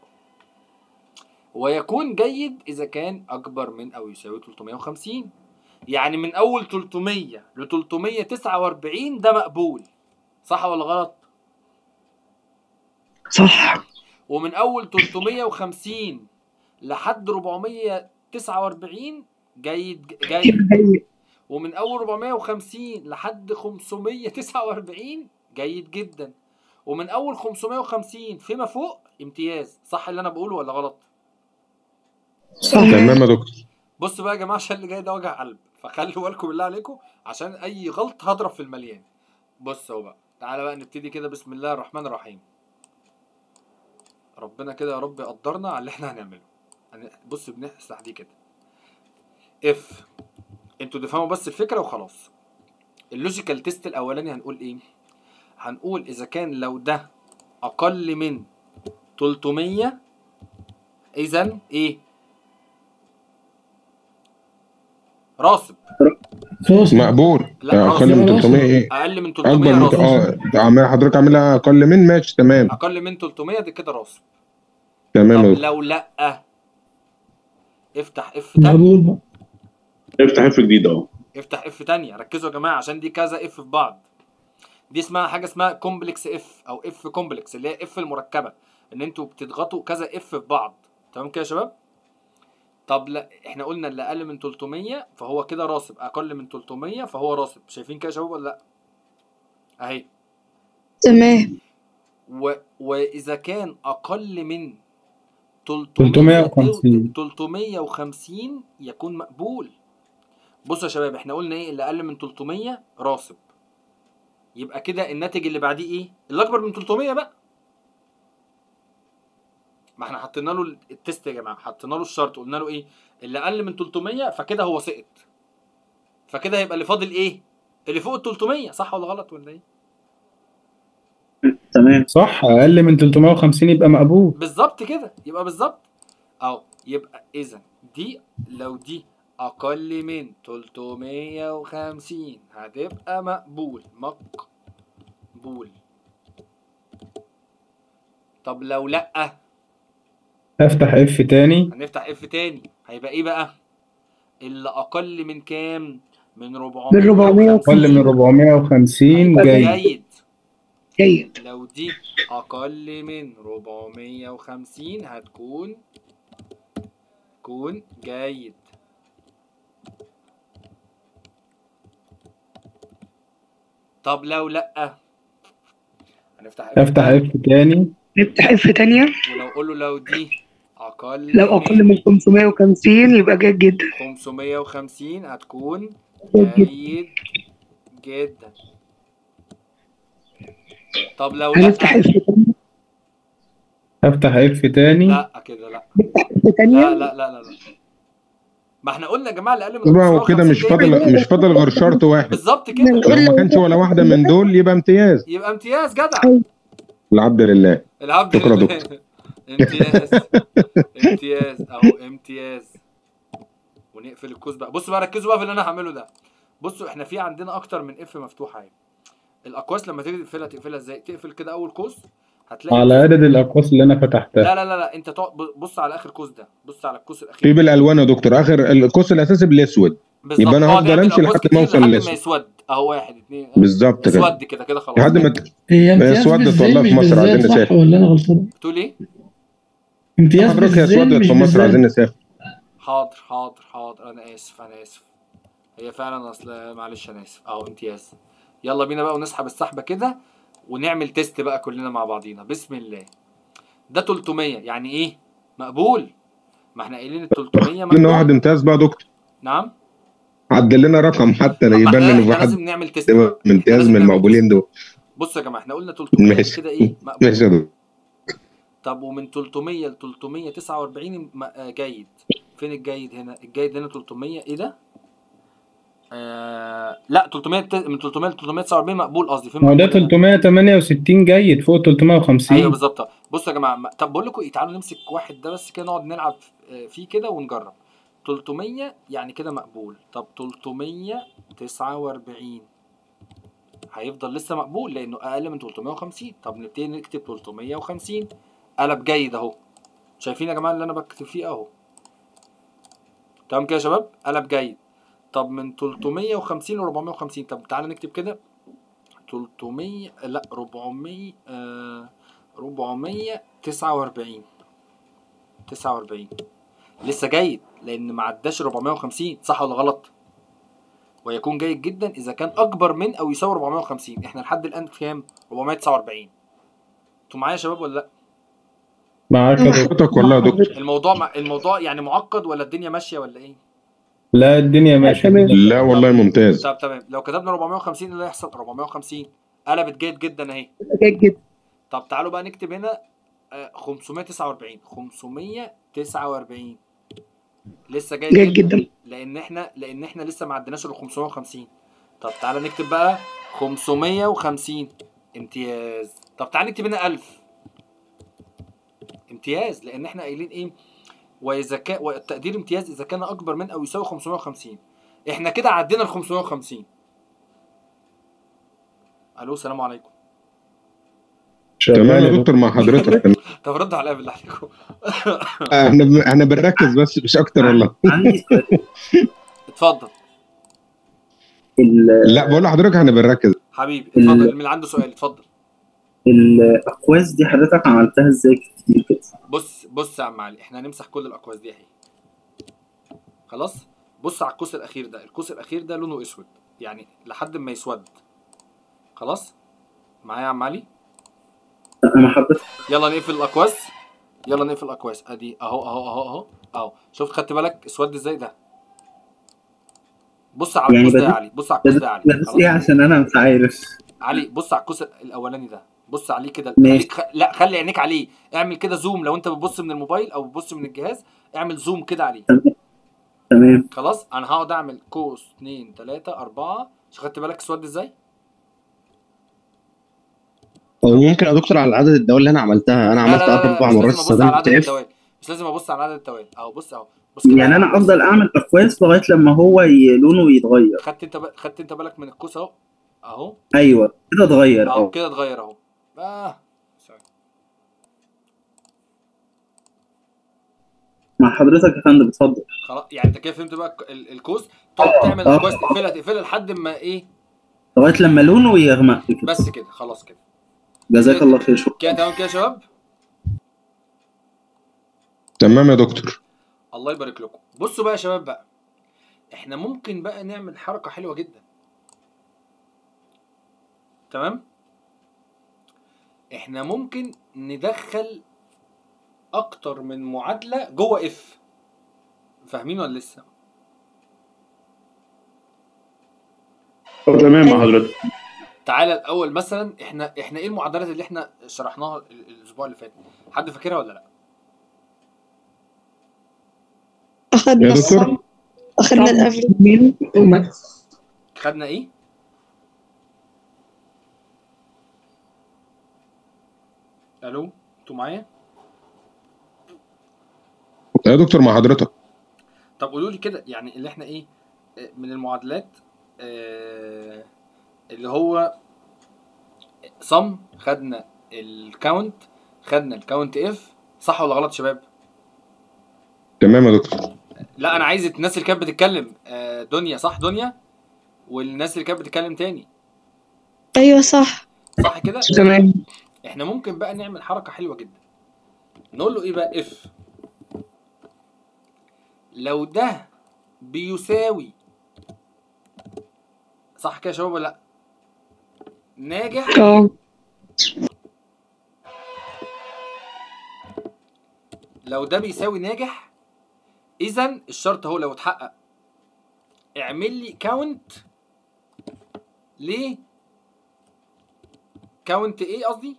ويكون جيد اذا كان اكبر من او يساوي 350 يعني من اول 300 ل 349 ده مقبول صح ولا غلط صح ومن اول 350 لحد 449 جيد جيد جيد ومن اول 450 لحد 549 جيد جدا ومن اول 550 فيما فوق امتياز صح اللي انا بقوله ولا غلط صح تمام يا دكتور بصوا بقى يا جماعه عشان اللي جاي ده وجع قلب فخلوا بالكم بالله عليكم عشان اي غلط هضرب في المليان بص اهو بقى تعالى بقى نبتدي كده بسم الله الرحمن الرحيم ربنا كده يا رب يقدرنا على اللي احنا هنعمله هن- بص بنفتح دي كده اف انتوا تفهموا بس الفكره وخلاص اللوجيكال تيست الاولاني هنقول ايه هنقول اذا كان لو ده اقل من 300 اذا ايه راسب خلاص مقبول لا، اقل من راسب. 300 ايه اقل من اكبر 300 من راسب اه عمال حضرتك عاملها اقل من ماشي تمام اقل من 300 دي كده راسب تمام طب يا دكتور لو لا افتح اف تاني مقبول بقى افتح اف جديد اهو افتح اف تانية ركزوا يا جماعه عشان دي كذا اف في بعض دي اسمها حاجه اسمها كومبلكس اف او اف كومبلكس اللي هي اف المركبه ان انتوا بتضغطوا كذا اف في بعض تمام كده يا شباب طب لا احنا قلنا اللي اقل من 300 فهو كده راسب اقل من 300 فهو راسب شايفين كده يا شباب ولا لا اهي تمام و... واذا كان اقل من 350. 350 يكون مقبول بصوا يا شباب احنا قلنا ايه اللي اقل من 300 راسب يبقى كده الناتج اللي بعديه ايه اللي اكبر من 300 بقى ما احنا حطينا له التست يا جماعه حطينا له الشرط قلنا له ايه اللي اقل من 300 فكده هو سقط فكده هيبقى اللي فاضل ايه اللي فوق ال 300 صح ولا غلط ولا ايه تمام صح اقل من 350 يبقى مقبول بالظبط كده يبقى بالظبط اهو يبقى اذا دي لو دي اقل من 350 هتبقى مقبول مقبول طب لو لا افتح اف تاني هنفتح اف تاني هيبقى ايه بقى اللي اقل من كام من 400 من 450. اقل من 450 جاي جيد جيد لو دي اقل من 450 هتكون تكون جيد طب لو لا هنفتح F افتح تاني. اف تاني نفتح اف تانية ولو قول له لو دي اقل لو اقل من 550 يبقى جيد جدا 550 هتكون جيد جدا جيد جدا طب لو هنفتح لا اف تانية افتح اف تاني لا كده لا اف لا تانية لا لا لا لا ما احنا قلنا يا جماعه اللي اقل من بقى وكده 550 مش جايبين فاضل مش فاضل غير شرط واحد بالظبط كده لو ما كانش ولا واحده من دول يبقى امتياز يبقى امتياز جدع العبد لله العبد شكرا لله دكتور. امتياز امتياز اهو امتياز ونقفل الكوز بقى بصوا بقى ركزوا بقى في اللي انا هعمله ده بصوا احنا في عندنا اكتر من اف مفتوحه اهي الاقواس لما تيجي تقفلها تقفلها ازاي تقفل كده اول قوس هتلاقي على عدد الاقواس اللي انا فتحتها لا لا لا لا انت تقعد بص على اخر قوس ده بص على القوس في الاخير بالالوان يا دكتور اخر القوس الاساسي بالاسود بالظبط يبقى أنا اقعد هفضل اعمل أمشي أقواس لحد كتير ما أوصل لحد للأسود. ما يسود اهو واحد اتنين بالظبط كده اسود كده كده خلاص لحد ما ت- هي هي امتياز اسودت بالزين والله في مش مصر عايزين بالذات صح نسافر ولا انا غلطان بتقول ايه امتياز حضرتك هي بالزين اسودت مش في مصر عايزين بالذات نسافر حاضر حاضر حاضر انا اسف انا اسف هي فعلا اصل معلش انا اسف اهو امتياز يلا بينا بقى ونسحب السحبه كده ونعمل تيست بقى كلنا مع بعضينا بسم الله ده 300 يعني ايه مقبول ما احنا قايلين ال 300 لنا واحد مقبول امتياز بقى يا دكتور نعم عدل لنا رقم حتى ما يبان احنا, ان في احنا حد لازم نعمل تيست بقى. يبقى احنا امتياز لازم من نعمل المقبولين دول تيست. بصوا يا جماعه احنا قلنا 300 ماشي كده ايه مقبول ماشي يا دكتور طب ومن 300 ل 349 م- آه، جيد فين الجيد هنا الجيد هنا 300 ايه ده آه لا 300 ت- من 300 ل 349 مقبول قصدي فين ما هو ده مقبول هنا؟ 368 جيد فوق 350 ايوه بالظبط بصوا يا جماعه ما- طب بقول لكم ايه تعالوا نمسك واحد ده بس كده نقعد نلعب آه، فيه كده ونجرب 300 يعني كده مقبول طب 349 هيفضل لسه مقبول لانه اقل من 350 طب نبتدي نكتب 350 قلب جيد اهو شايفين يا جماعه اللي انا بكتب فيه اهو تمام كده يا شباب قلب جيد طب من 350 ل 450 طب تعالى نكتب كده 300 لا 400 آه 449 49 لسه جيد لان ما عداش 450 صح ولا غلط ويكون جيد جدا اذا كان اكبر من او يساوي 450 احنا لحد الان في كام 449 انتوا معايا يا شباب ولا لا معاك يا دكتور حضرتك والله يا دكتور الموضوع مع... الموضوع يعني معقد ولا الدنيا ماشيه ولا ايه لا الدنيا ماشيه تمام. لا والله ممتاز طب تمام لو كتبنا 450 ايه اللي هيحصل 450 قلبت جيد جدا اهي جيد جدا طب تعالوا بقى نكتب هنا آه، 549 549 لسه جيد, جيد جدا لان احنا لان احنا لسه ما عدناش ال 550 طب تعالى نكتب بقى 550 امتياز طب تعالى نكتب هنا 1000 امتياز لان احنا قايلين ايه واذا كان والتقدير امتياز اذا كان اكبر من او يساوي 550 احنا كده عدينا ال 550 الو السلام عليكم تمام يا دكتور مع حضرتك طب ردوا عليا بالله عليكم احنا ب- احنا بنركز بس مش اكتر والله عندي سؤال اتفضل ال- لا بقول لحضرتك احنا بنركز حبيبي اتفضل اللي عنده سؤال اتفضل الاقواس دي حضرتك عملتها ازاي كتير كده بص بص يا عم علي احنا هنمسح كل الاقواس دي اهي خلاص بص على القوس الاخير ده القوس الاخير ده لونه اسود يعني لحد ما يسود خلاص معايا يا عم علي انا حضرتك يلا نقفل الاقواس يلا نقفل الاقواس ادي اهو اهو اهو اهو اهو شفت خدت بالك اسود ازاي ده بص على يعني القوس ده يا بدأت- علي بص على القوس ده يا علي بس خلاص؟ ايه عشان انا مش عارف علي بص على القوس الاولاني ده بص عليه كده ماشي. خليك خ... لا خلي عينيك عليه اعمل كده زوم لو انت بتبص من الموبايل او بتبص من الجهاز اعمل زوم كده عليه تمام خلاص انا هقعد اعمل قوس 2 3 4 مش خدت بالك اسود ازاي هو ممكن يا دكتور على عدد الدول اللي انا عملتها انا لا عملت لا لا اربع مش مرات لازم ابص على استخدمت عدد اف التوالي مش لازم ابص على عدد التوالي اهو بص اهو بص كده يعني انا افضل اعمل اقواس لغايه لما هو ي- لونه يتغير خدت انت ب... خدت انت بالك من القوس اهو اهو ايوه كده اتغير اهو اه كده اتغير اهو اه سوري. مع حضرتك يا فندم اتفضل خلاص يعني انت كده فهمت بقى ال- القوس تقعد تعمل آه. القوس تقفلها تقفلها لحد ما ايه لغايه لما لونه يغمق كده بس كده خلاص كده جزاك الله خير شكرا كده تمام كده يا شباب تمام يا دكتور الله يبارك لكم بصوا بقى يا شباب بقى احنا ممكن بقى نعمل حركة حلوة جدا تمام احنا ممكن ندخل اكتر من معادلة جوه اف فاهمين ولا لسه تمام مع حضرتك تعالى الاول مثلا احنا احنا ايه المعادلات اللي احنا شرحناها ال- الاسبوع اللي فات حد فاكرها ولا لا أخدنا يا دكتور؟ الصم أخدنا الأفريج مين وماكس خدنا ايه الو انتوا معايا يا دكتور مع حضرتك طب قولوا لي كده يعني اللي احنا ايه آه، من المعادلات آه، اللي هو صم خدنا الكاونت خدنا الكاونت اف صح ولا غلط يا شباب تمام يا دكتور لا انا عايز الناس اللي كانت بتتكلم آه، دنيا صح دنيا والناس اللي كانت بتتكلم تاني أيوة صح صح كده تمام احنا ممكن بقى نعمل حركة حلوة جدا نقول له ايه بقى اف لو ده بيساوي صح كده يا شباب ولا لا ناجح اه لو ده بيساوي ناجح اذا الشرط اهو لو اتحقق اعمل لي كاونت ليه كاونت ايه قصدي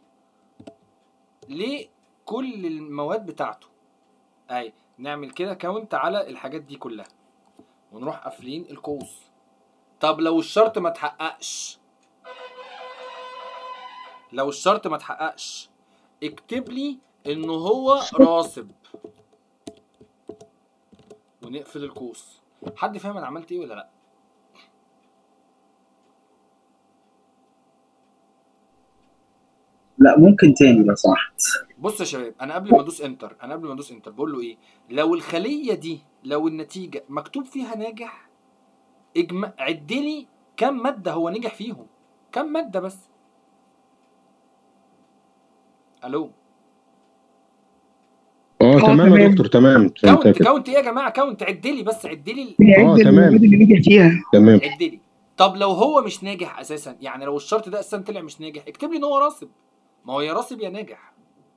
لكل المواد بتاعته اي نعمل كده كاونت على الحاجات دي كلها ونروح قافلين القوس طب لو الشرط ما اتحققش لو الشرط ما اتحققش اكتب لي ان هو راسب ونقفل القوس حد فاهم انا عملت ايه ولا لا لا ممكن تاني لو سمحت بص يا شباب انا قبل ما ادوس انتر انا قبل ما ادوس انتر بقول له ايه لو الخليه دي لو النتيجه مكتوب فيها ناجح اجمع عد لي كم ماده هو نجح فيهم كم ماده بس الو اه آه، تمام يا تمام. دكتور تمام فهمت كاونت كده كاونت ايه يا جماعه كاونت عد لي بس عد لي بيعد آه، تمام. المواد اللي نجح فيها تمام عد لي طب لو هو مش ناجح اساسا يعني لو الشرط ده اساسا طلع مش ناجح اكتب لي ان هو راسب ما هو يا راسب يا ناجح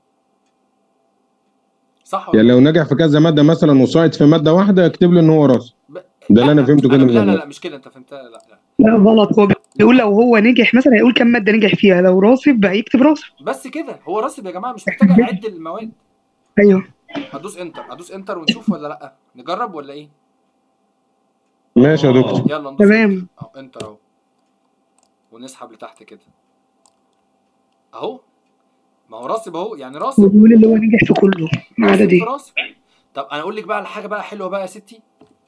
صح ولا يعني لو نجح في كذا ماده مثلا وساقط في ماده واحده اكتب له ان هو راس ب... ده اللي انا لا، فهمته كده أنا... من لا لا الناس. لا مش كده انت فهمتها لا لا لا غلط هو بيقول لو هو نجح مثلا هيقول كم ماده نجح فيها لو راسب هيكتب راسب بس كده هو راسب يا جماعه مش محتاج اعد المواد ايوه هدوس انتر هدوس انتر ونشوف ولا لا نجرب ولا ايه ماشي يا دكتور يلا ندوس تمام اهو انتر اهو ونسحب لتحت كده اهو ما هو راسب اهو يعني راسب وبيقول اللي هو نجح في كله ما عدا راسب دي في راسب طب انا اقول لك بقى على حاجه بقى حلوه بقى يا ستي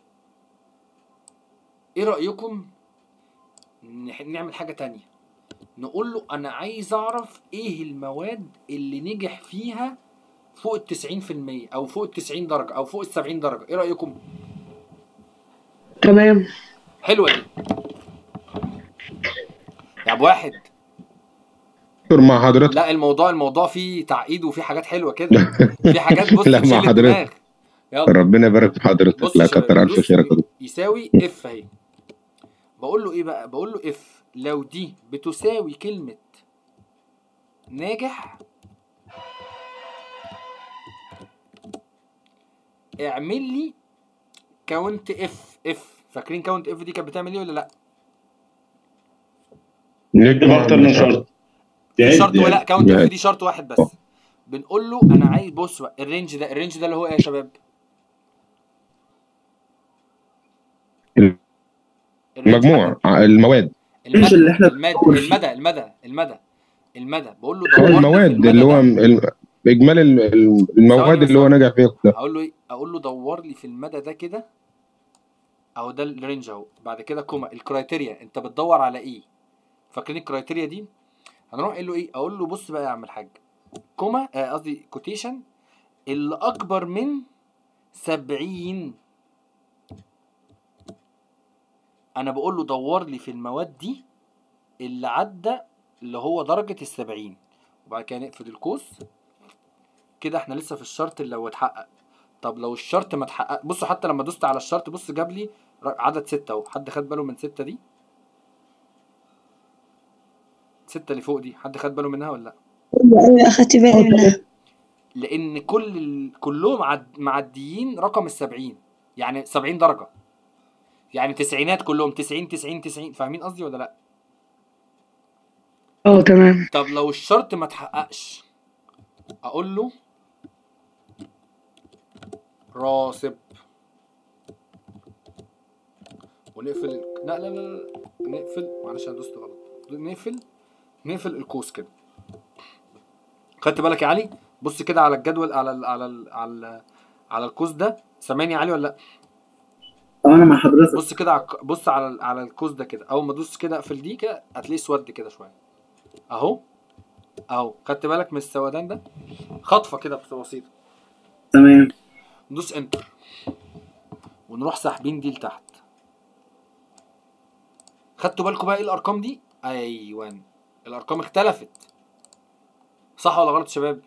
ايه رايكم نح- نعمل حاجه تانية نقول له انا عايز اعرف ايه المواد اللي نجح فيها فوق ال 90% او فوق ال 90 درجه او فوق ال 70 درجه ايه رايكم تمام حلوه دي يا ابو واحد دكتور مع حضرتك لا الموضوع الموضوع فيه تعقيد وفيه حاجات حلوه كده في حاجات بص لا، مع تشيل حضرتك. الدماغ يلا ربنا يبارك في حضرتك بص لا يا شباب، كتر الف دوس خيرك يا دكتور يساوي اف اهي بقول له ايه بقى بقول له اف لو دي بتساوي كلمه ناجح اعمل لي كاونت اف اف فاكرين كاونت اف دي كانت بتعمل ايه ولا لا نكتب اكتر من شرط في تعد شرط ولا يعني. كاونت اف يعني. دي شرط واحد بس بنقول له انا عايز بص بقى الرينج ده الرينج ده اللي هو ايه يا شباب الرينج المجموع ع- المواد المدى اللي إحنا المدى بنفكر فيه. المدى المدى المدى المدى بقول له هو دورني في المواد المدى اللي هو ده. ال- اجمالي ال- ال- المواد ثواني بس اللي هو ثواني. نجح فيها كلها اقول له ايه اقول له دور لي في المدى ده كده اهو ده الرينج اهو بعد كده كوما الكرايتيريا انت بتدور على ايه فاكرين الكرايتيريا دي هنروح قايل له ايه اقول له بص بقى يا عم الحاج كوما آه، قصدي كوتيشن اللي اكبر من 70 انا بقول له دور لي في المواد دي اللي عدى اللي هو درجة السبعين وبعد كده نقفل القوس كده احنا لسه في الشرط اللي هو اتحقق طب لو الشرط ما اتحقق بصوا حتى لما دوست على الشرط بص جاب لي ر- عدد ستة اهو حد خد باله من ستة دي ستة اللي فوق دي حد خد باله منها ولا لا ايوه ايوه اخدت بالي منها لان كل ال... كلهم عد... معديين رقم السبعين يعني سبعين درجة يعني تسعينات كلهم تسعين تسعين تسعين فاهمين قصدي ولا لا اه تمام طب لو الشرط ما اتحققش اقول له راسب ونقفل ال- لا لا لا لا نقفل معلش انا دوست غلط نقفل نقفل القوس كده خدت بالك يا علي بص كده على الجدول على ال على ال على ال على القوس ده سامعني يا علي ولا لا اه انا مع حضرتك بص كده على الق- بص على ال- على القوس ده كده اول ما ادوس كده اقفل دي كده هتلاقيه اسود كده شويه اهو اهو خدت بالك من السودان ده خطفه كده بس بسيطه تمام ندوس انتر ونروح ساحبين دي لتحت خدتوا بالكم بقى ايه الارقام دي ايوه الارقام اختلفت صح ولا غلط يا شباب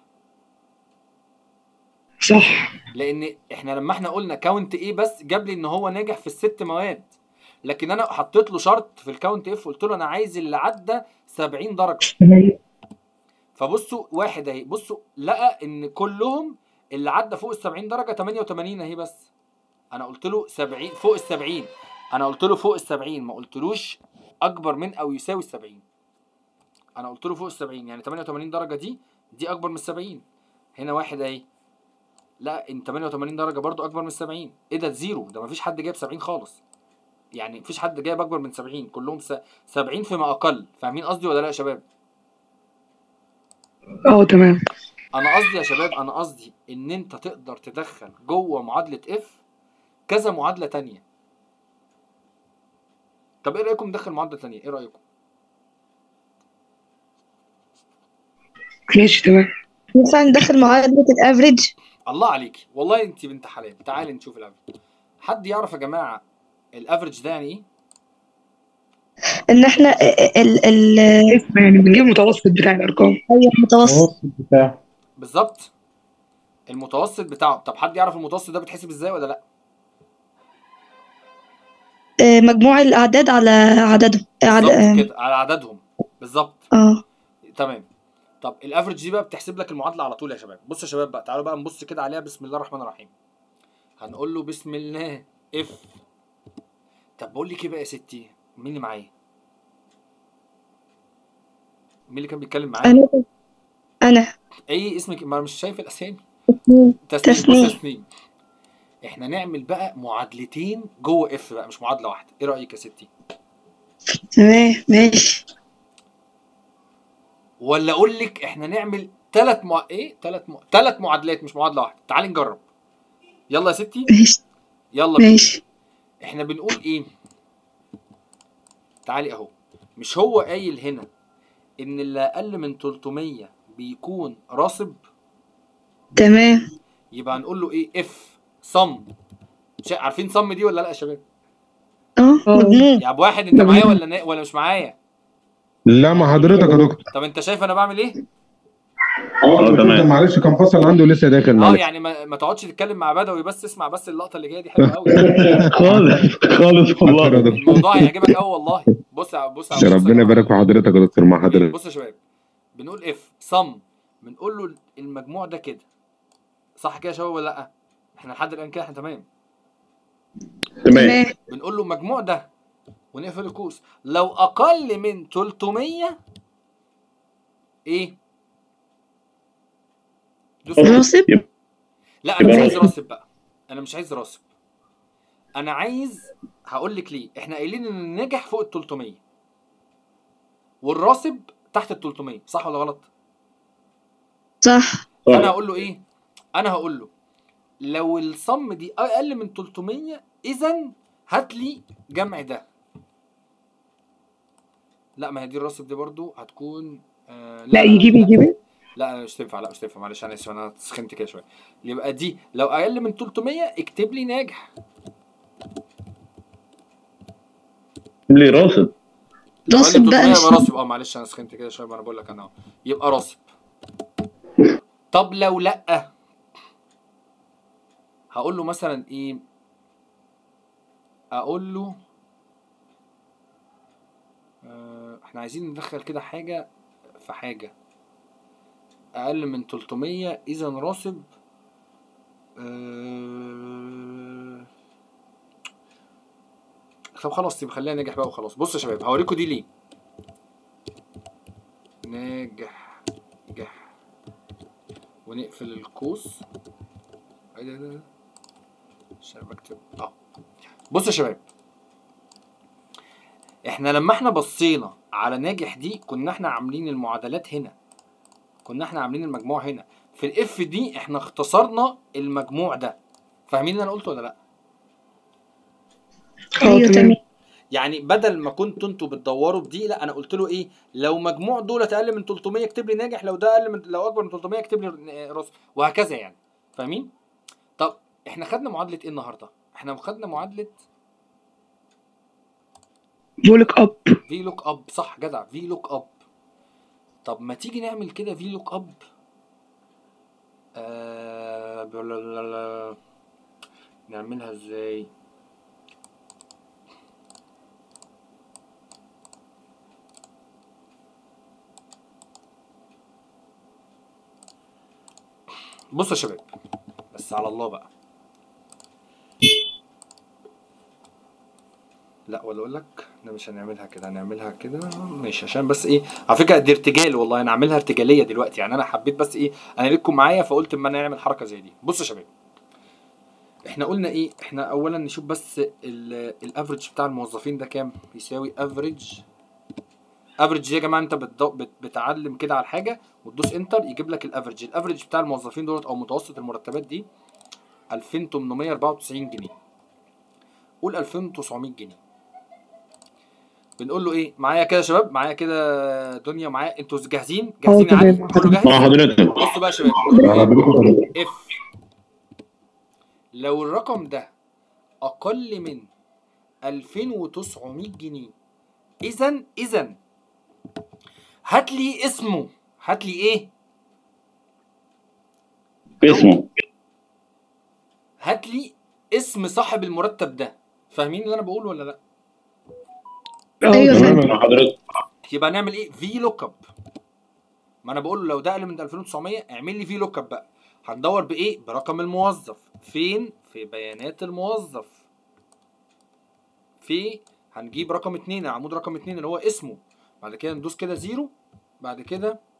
صح لان احنا لما احنا قلنا كاونت ايه بس جاب لي ان هو ناجح في الست مواد لكن انا حطيت له شرط في الكاونت اف قلت له انا عايز اللي عدى 70 درجه تمام فبصوا واحد اهي بصوا لقى ان كلهم اللي عدى فوق ال 70 درجه 88 اهي بس انا قلت له 70 فوق ال 70 انا قلت له فوق ال 70 ما قلتلوش اكبر من او يساوي ال 70 انا قلت له فوق ال 70 يعني 88 درجه دي دي اكبر من ال 70 هنا واحد اهي لا ان 88 درجه برضو اكبر من 70 ايه ده زيرو ده مفيش حد جايب 70 خالص يعني مفيش حد جايب اكبر من 70 كلهم س- 70 فيما اقل فاهمين قصدي ولا لا يا شباب اه تمام انا قصدي يا شباب انا قصدي ان انت تقدر تدخل جوه معادله اف كذا معادله تانية طب ايه رايكم ندخل معادله تانية ايه رايكم ماشي تمام ينفع ندخل معادلة الافريج الله عليك والله انت بنت حلال تعالي نشوف الافرج حد يعرف يا جماعه الافرج ده يعني ايه ان احنا ال ال اسم يعني بنجيب المتوسط بتاع الارقام هي المتوسط المتوسط بتاعه بالظبط المتوسط بتاعه طب حد يعرف المتوسط ده بيتحسب ازاي ولا لا آه، مجموع الاعداد على عددهم عد... بالظبط اه كده على عددهم بالظبط آه. تمام طب الافرج دي بقى بتحسب لك المعادله على طول يا شباب بصوا يا شباب بقى تعالوا بقى نبص كده عليها بسم الله الرحمن الرحيم هنقول له بسم الله اف طب بقول لك ايه بقى يا ستي مين اللي معايا مين اللي كان بيتكلم معايا انا انا ايه اسمك ما أنا مش شايف الاسامي تسنيم تسنيم تسنيم. بص تسنيم احنا نعمل بقى معادلتين جوه اف بقى مش معادله واحده ايه رايك يا ستي تمام ماشي ولا اقول لك احنا نعمل ثلاث مع... ايه ثلاث م... ثلاث معادلات مش معادله واحده تعالي نجرب يلا يا ستي ماشي يلا بينا. ماشي احنا بنقول ايه تعالي اهو مش هو قايل هنا ان اللي اقل من 300 بيكون راسب تمام يبقى هنقول له ايه اف صم شا- عارفين صم دي ولا لا يا شباب اه مجموع يا ابو واحد انت معايا ولا نا... ولا مش معايا لا مع حضرتك يا دكتور طب انت شايف انا بعمل ايه اه تمام. معلش كان فصل عنده لسه داخل اه معلش يعني ما, ما تقعدش تتكلم مع بدوي بس اسمع بس اللقطه اللي جايه دي حلوه قوي خالص خالص حاضر يا والله دكتور الموضوع هيعجبك قوي والله بص يا بص يا بص يا ربنا جماعة. يبارك في حضرتك يا دكتور مع حضرتك بص يا شباب بنقول اف صم بنقول له المجموع ده كده صح كده يا شباب ولا لا احنا لحد الان كده احنا تمام تمام تمام بنقول له المجموع ده ونقفل القوس لو اقل من 300 ايه دوس عليه. راسب لا انا مش يبقى عايز راسب. راسب بقى انا مش عايز راسب انا عايز هقول لك ليه احنا قايلين ان الناجح فوق ال 300 والراسب تحت ال 300 صح ولا غلط صح فانا هقول له ايه انا هقول له لو الصم دي اقل من 300 اذا هات لي جمع ده لا ما هي دي الراسب دي برضو هتكون آه لا يجيب يجيب لا مش تنفع لا مش تنفع معلش انا اسف انا سخنت كده شويه يبقى دي لو اقل من 300 اكتب لي ناجح ليه راصد لو اقل راسب من بقى 300 مش يبقى راسب اه معلش انا سخنت كده شويه ما انا بقول لك انا اهو يبقى راسب طب لو لا هقول له مثلا ايه اقول له آه، احنا عايزين ندخل كده حاجه في حاجه اقل من 300 اذا راسب آه، طب خلاص يبقى خلينا ناجح بقى وخلاص بصوا يا شباب هوريكم دي ليه ناجح نجح ونقفل القوس ايه ده- ده ده؟ عشان بكتب اه بصوا يا شباب احنا لما احنا بصينا على ناجح دي كنا احنا عاملين المعادلات هنا كنا احنا عاملين المجموع هنا في الاف دي احنا اختصرنا المجموع ده فاهمين اللي انا قلته ولا لا ايوه تمام يعني بدل ما كنتوا انتوا بتدوروا بدي لا انا قلت له ايه لو مجموع دولت اقل من 300 اكتب لي ناجح لو ده اقل من لو اكبر من 300 اكتب لي راس وهكذا يعني فاهمين طب احنا خدنا معادله ايه النهارده احنا خدنا معادله بولك اب في لوك اب صح جدع في لوك اب طب ما تيجي نعمل كده في لوك اب آه بلا- لا- لا- نعملها ازاي بصوا يا شباب بس على الله بقى لا ولا اقول لك احنا مش هنعملها كده هنعملها كده ماشي عشان بس ايه على فكره دي ارتجال والله انا عاملها ارتجاليه دلوقتي يعني انا حبيت بس ايه انا ليكم معايا فقلت اما نعمل حركه زي دي بصوا يا شباب احنا قلنا ايه احنا اولا نشوف بس الافريج بتاع الموظفين ده كام يساوي افريج افريج دي يا جماعه انت بتدو- بت- بتعلم كده على حاجه وتدوس انتر يجيب لك الافريج الافريج بتاع الموظفين دولت او متوسط المرتبات دي 2894 جنيه قول 2900 جنيه بنقول له ايه معايا كده يا شباب معايا كده دنيا معايا انتوا جاهزين جاهزين يا تمام. علي كله جاهز مع حضرتك بصوا بقى يا شباب اف لو الرقم ده اقل من 2900 جنيه اذا اذا هات لي اسمه هات لي ايه اسمه هات لي اسم صاحب المرتب ده فاهمين اللي انا بقوله ولا لا ايوه فاهم مع حضرتك يبقى نعمل ايه في لوك اب ما انا بقول له لو ده اقل من 2900 اعمل لي في لوك اب بقى هندور بايه برقم الموظف فين في بيانات الموظف في هنجيب رقم اتنين العمود رقم اتنين اللي هو اسمه بعد كده ندوس كده زيرو بعد كده